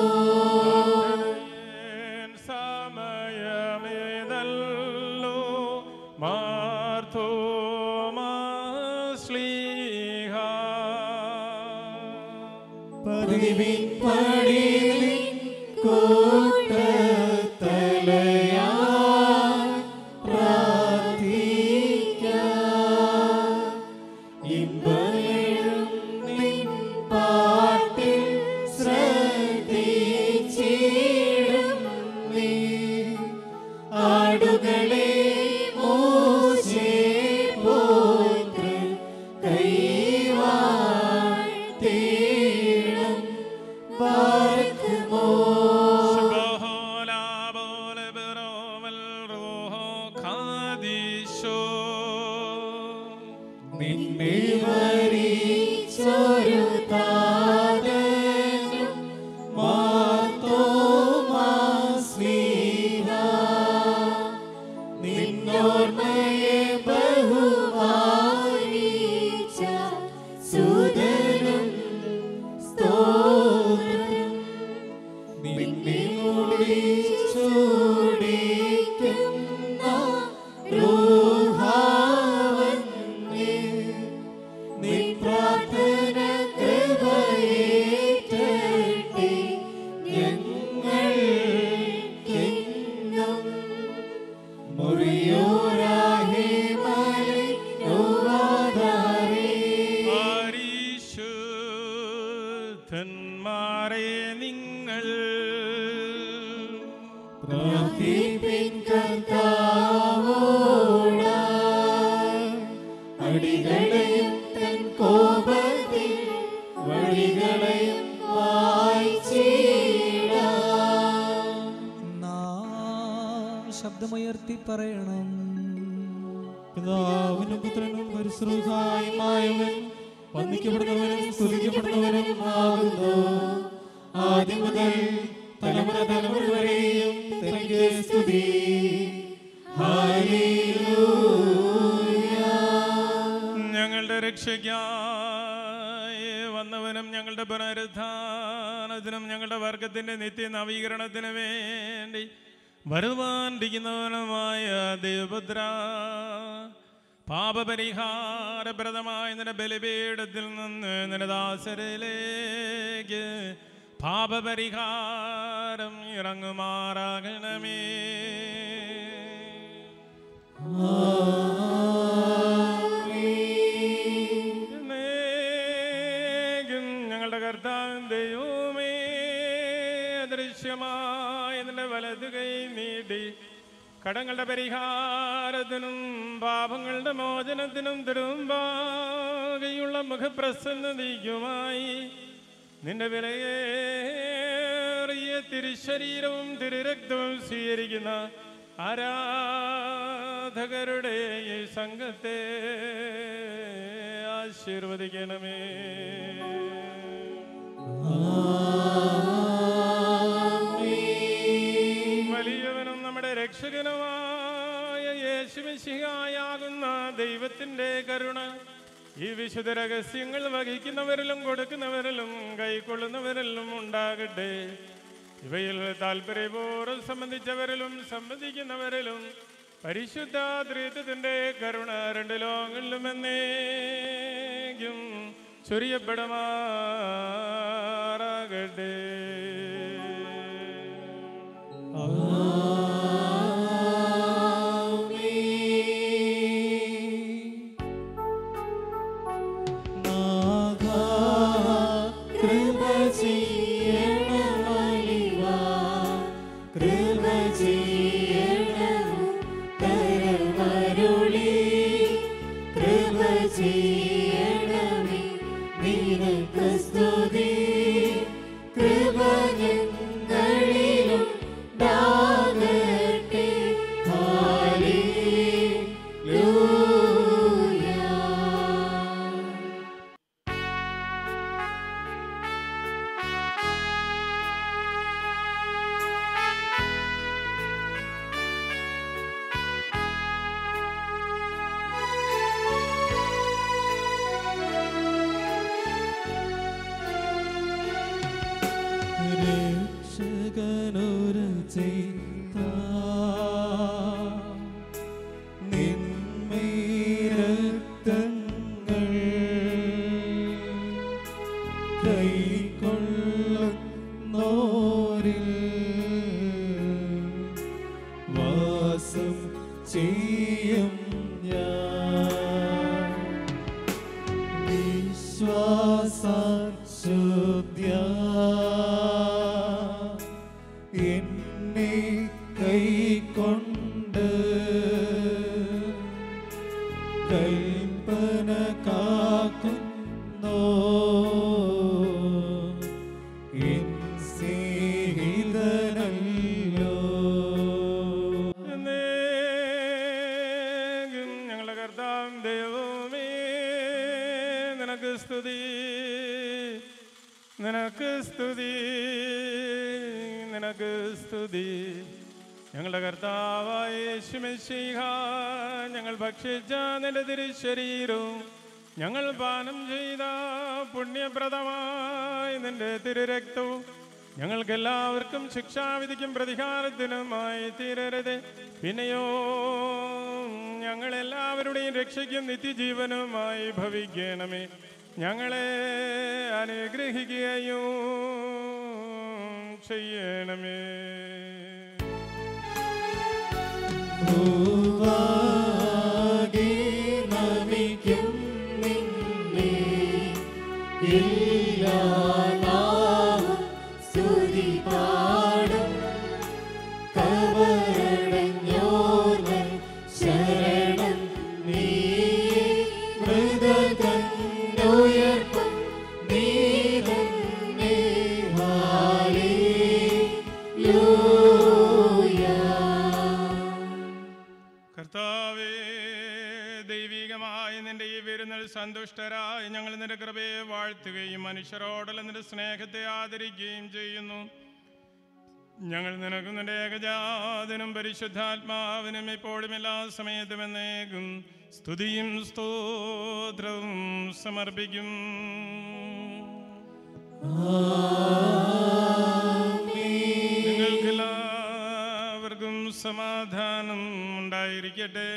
[SPEAKER 5] സമയമേതല്ലോ മാർത്തോമാശ്ലീഹ
[SPEAKER 1] പതിവിൻ പടിവിൻ കോട്ടത്തലയാ പ്രാർത്ഥിക്കാം ഇമ്പമേഴും നിൻ പാട്ടിൽ ശ്രദ്ധിച്ചിടും നീ ആടുകളെ മോശേ പോത്ര കൈവാഴ്ത്തിയിടും പാർക്കുമോ നിന്നെ വരിച്ചൊരു താതനും മാർത്തോമാസ്ലീഹ നിന്നോർമ്മയെ ബഹുമാനിച്ച സുതനും സ്തോത്രം നിന്നെ ചൂടിക്കുന്ന റൂഹാവന്നേ നിൻ പ്രാർത്ഥന കൃപയേറ്റട്ടെ ഞങ്ങൾക്കെന്നും മുറിയോരാഹേ മലയോവാധാരേ
[SPEAKER 5] പരിശുദ്ധന്മാരെ നിങ്ങൾ
[SPEAKER 1] പ്രാർത്ഥിപ്പിൻ കർത്താവോടായി. അടികളെയും തൻ കോപത്തിൽ വഴികളെയും വായിച്ചിടാം
[SPEAKER 4] നാം ശബ്ദമുയർത്തി പറയണം
[SPEAKER 1] പിതാവിനും പുത്രനും പരിശ്രുതായുമായവൻ വന്ദിക്കപ്പെടുന്നവനും സ്തുതിക്കപ്പെടുന്നവനും ആകുന്നു ആദ്യം മുതൽ തലമുറ തലമുറ വരെയും തനിക്ക് സ്തുതി
[SPEAKER 5] ഞങ്ങളുടെ രക്ഷയ്ക്കായി വന്നവനും ഞങ്ങളുടെ പുനരുദ്ധാനത്തിനും ഞങ്ങളുടെ വർഗത്തിന്റെ നിത്യ നവീകരണത്തിന് വേണ്ടി വരുവാനിരിക്കുന്നവനുമായ ദേവപുത്ര പാപപരിഹാരപ്രദമായ നിന്റെ ബലിപീഠത്തിൽ നിന്ന് നിന്റെ ദാസരിലേക്ക് പാപപരിഹാരം ഇറങ്ങുമാറാകണമേ എന്നേക്കും ഞങ്ങളുടെ കർത്താവും ദൈവമേ അദൃശ്യമായ നിന്റെ വലത് കൈ നീട്ടി കടങ്ങളുടെ പരിഹാരത്തിനും പാപങ്ങളുടെ മോചനത്തിനും തിരുമ്പാകെയുള്ള മുഖപ്രസന്നതയ്ക്കുമായി നിന്റെ വിലയേറിയ തിരുശരീരവും തിരുരക്തവും സ്വീകരിക്കുന്ന ആരാധകരുടെ ഈ സംഘത്തെ ആശീർവദിക്കണമേ വലിയവനും നമ്മുടെ രക്ഷകനുമായ യേശുമിശിഹായാകുന്ന ദൈവത്തിൻ്റെ കരുണ ഈ വിശുദ്ധ രഹസ്യങ്ങൾ വഹിക്കുന്നവരിലും കൊടുക്കുന്നവരിലും കൈക്കൊള്ളുന്നവരിലും ഉണ്ടാകട്ടെ ഇവയിൽ താല്പര്യപൂർവ്വം സംബന്ധിച്ചവരിലും സംബന്ധിക്കുന്നവരിലും പരിശുദ്ധ ത്രിത്വത്തിന്റെ കരുണ രണ്ട് ലോകങ്ങളിലും എന്നേക്കും ചൊരിയപ്പെടുമാറാകട്ടെ
[SPEAKER 1] നാഥാ, കൃപ ചെയ്യണമലിവാ, കൃപ ചെയ്യണം കരമരുളി, കൃപ ചെയ്യണമേ നിനക്ക് സ്തുതി കൃപ ഞങ്ങളിലും ഉണ്ടാകട്ടെ. ഹല്ലേലൂയ. രക്ഷകനൊരു ചെയ്ത നിന്മേരക്തങ്ങൾ കൈക്കൊള്ളുന്നോരിൽ വാസം ചെയ്യും ഞാൻ വിശ്വാസശുദ്ധ്യ എന്നെ കൈക്കൊണ്ട് കൽപ്പന കാക്കുന്നോ എൻ സ്നേഹിതനല്ലോ
[SPEAKER 5] എന്നേക്കും ഞങ്ങളുടെ കർത്താവ് ദൈവമേ നിനക്ക് സ്തുതി നിനക്ക് സ്തുതി നിനക്ക് സ്തുതി ഞങ്ങളുടെ കർത്താവായ യേശുമിശിഹ ഞങ്ങൾ ഭക്ഷിച്ച നിന്റെ തിരുശരീരവും ഞങ്ങൾ പാനം ചെയ്ത പുണ്യപ്രദമായ നിന്റെ തിരുരക്തവും ഞങ്ങൾക്കെല്ലാവർക്കും ശിക്ഷാവിധിക്കും പ്രതികാരത്തിനുമായി തീരരുത് പിന്നെയോ ഞങ്ങളെല്ലാവരുടെയും രക്ഷയ്ക്കും നിത്യജീവനുമായി ഭവിക്കണമേ ഞങ്ങളെ അനുഗ്രഹിക്കുകയും ചെയ്യണമേ
[SPEAKER 1] ഭൂവാകെ നമിക്കും നിന്നെ എല്ലാ നാവും സ്തുതി പാടും കവരടഞ്ഞോർവൻ ശരണം നീ മൃതകന്നുയർപ്പും നീ തന്നെ ഹാലേലൂയ
[SPEAKER 5] കർത്താവേ ദൈവികമായ നിന്റെ ഈ വിരുന്നിൽ സന്തുഷ്ടരായി ഞങ്ങൾ നിന്റെ കൃപയെ വാഴ്ത്തുകയും മനുഷ്യരോടുള്ള നിന്റെ സ്നേഹത്തെ ആദരിക്കുകയും ചെയ്യുന്നു ഞങ്ങൾ നിനക്കും നിന്റെ ഏകജാതനും പരിശുദ്ധാത്മാവിനും ഇപ്പോഴും എല്ലാ സമയത്തും എന്നേക്കും സ്തുതിയും സ്തോത്രവും സമർപ്പിക്കും നിങ്ങൾക്കെല്ലാവർക്കും സമാധാനം ഉണ്ടായിരിക്കട്ടെ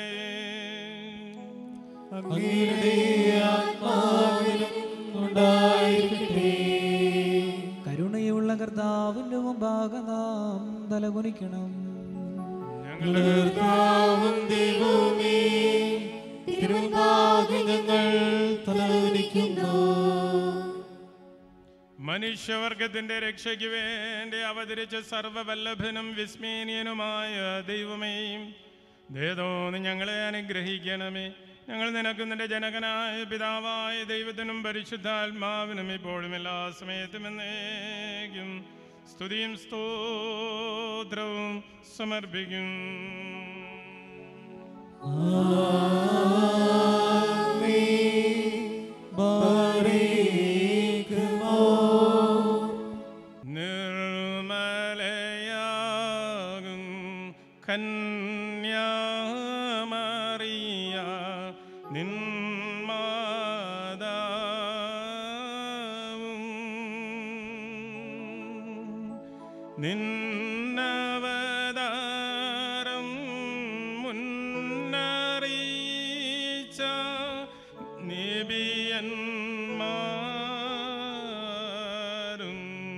[SPEAKER 1] അങ്ങയുടെ ആത്മാവിനും ഉണ്ടായിരിക്കട്ടെ
[SPEAKER 4] കരുണയുള്ള കർത്താവിൻ്റെ മുമ്പാകെ നാം തലകുനിക്കണം
[SPEAKER 5] ഞങ്ങളുടെ
[SPEAKER 1] കർത്താവും ദൈവമേ തിരുമുമ്പാകെ ഞങ്ങൾ തലവനിക്കുന്നു
[SPEAKER 5] മനുഷ്യവർഗത്തിന്റെ രക്ഷയ്ക്ക് വേണ്ടി അവതരിച്ച സർവവല്ലഭനും വിസ്മേനീയനുമായ ദൈവമേ ദേതോന്ന് ഞങ്ങളെ അനുഗ്രഹിക്കണമേ ഞങ്ങൾ നിനക്ക് നിന്റെ ജനകനായ പിതാവായ ദൈവത്തിനും പരിശുദ്ധാത്മാവിനും ഇപ്പോഴും എല്ലാ സമയത്തും എന്നേക്കും സ്തുതിയും സ്തോത്രവും സമർപ്പിക്കും നിർമ്മലയാകും കന്യാമറിയ നിന്മാതാവും നിന്നവതാരം മുൻ നീതിമാന്മാരും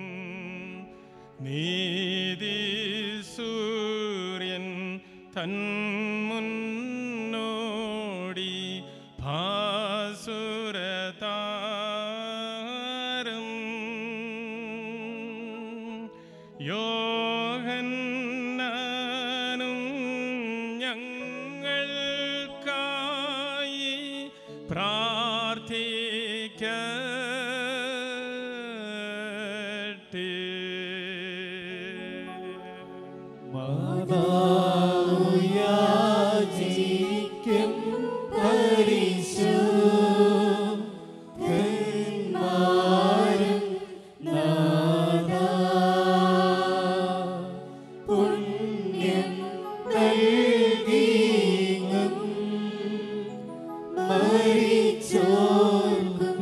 [SPEAKER 5] നീതി സൂര്യൻ തന്മുന്നോടി ഭാസുരതാരം യോഹന്നാനും ഞങ്ങൾക്കായി പ്രാർത്ഥിക്കട്ടെ
[SPEAKER 1] യാചിക്കും പരിശുദ്ധന്മാരും നാഥാ പുണ്യം നൽകിയും മരിച്ചോർക്കും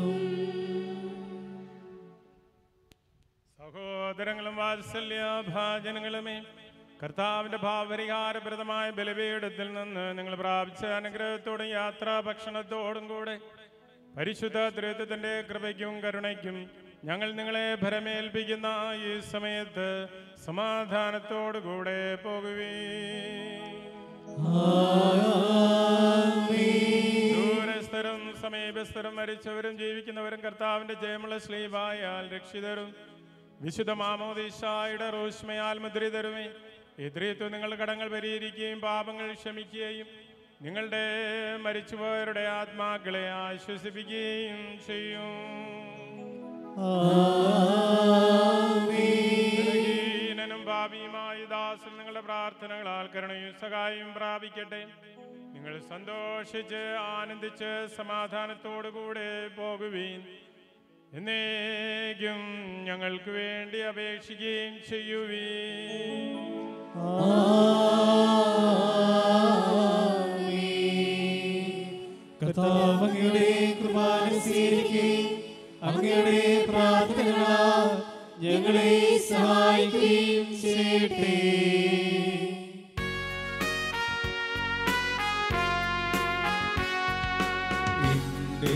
[SPEAKER 5] സഹോദരങ്ങളും വാത്സല്യ ഭാജനങ്ങളുമേ കർത്താവിന്റെ ഭാവപരിഹാരപ്രദമായ ബലപീഠത്തിൽ നിന്ന് നിങ്ങൾ പ്രാപിച്ച അനുഗ്രഹത്തോടും യാത്രാ ഭക്ഷണത്തോടും കൂടെ പരിശുദ്ധ ത്രിത്വത്തിന്റെ കൃപയ്ക്കും കരുണയ്ക്കും ഞങ്ങൾ നിങ്ങളെ ഭരമേൽപ്പിക്കുന്ന ഈ സമയത്ത് സമാധാനത്തോടു കൂടെ പോകുവേ ദൂരസ്ഥരും സമീപസ്ഥരും മരിച്ചവരും ജീവിക്കുന്നവരും കർത്താവിന്റെ ജയമുള്ള ശ്ലീഭായാൽ രക്ഷിതരും വിശുദ്ധ മാമോദീശായുടെ റോഷ്മയാൽ മുദ്രിതരുമേ എതിരേത്വം നിങ്ങൾ കടങ്ങൾ പരിഹരിക്കുകയും പാപങ്ങൾ ക്ഷമിക്കുകയും നിങ്ങളുടെ മരിച്ചുപോയവരുടെ ആത്മാക്കളെ ആശ്വസിപ്പിക്കുകയും ചെയ്യും ബലഹീനനും ഭാവിയുമായ ദാസൻ നിങ്ങളുടെ പ്രാർത്ഥനകളാൽ കരുണയും സഹായം പ്രാപിക്കട്ടെ നിങ്ങൾ സന്തോഷിച്ച് ആനന്ദിച്ച് സമാധാനത്തോടുകൂടെ പോകുവീൻ എന്നേക്കും ഞങ്ങൾക്ക് വേണ്ടി അപേക്ഷിക്കുകയും ചെയ്യുവീൻ
[SPEAKER 1] കർത്താവ് അങ്ങയുടെ കൃപാന സ്വീകരിക്കുകയും അങ്ങയുടെ പ്രാർത്ഥനകളാൽ ഞങ്ങളെ സഹായിക്കുകയും ചെയ്യട്ടെ എന്റെ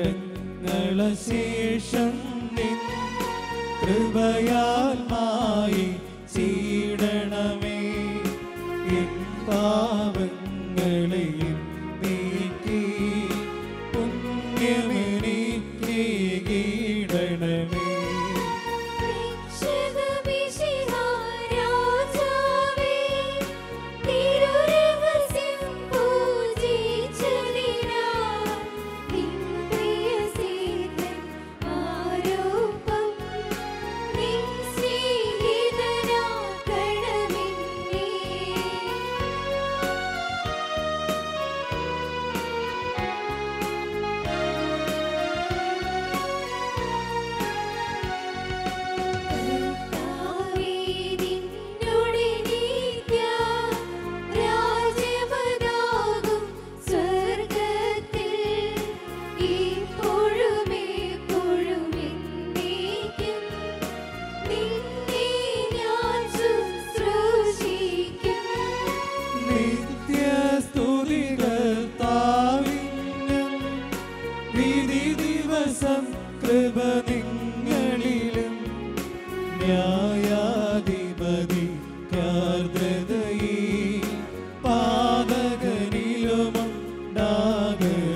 [SPEAKER 1] കടങ്ങളശേഷം നിൻ കൃപയാൽ മായി ചീടണമേ എൻ പാപങ്ങളെയും നീക്കി പുണ്യമെനിക്ക് കീടണമേ നിത്യസ്തുതികർത്താവിനും വിധി ദിവസം കൃപ നിങ്ങളിലും ന്യായാധിപതി കാർദ്രതയി പാതകനിലുമുണ്ടാകണമേ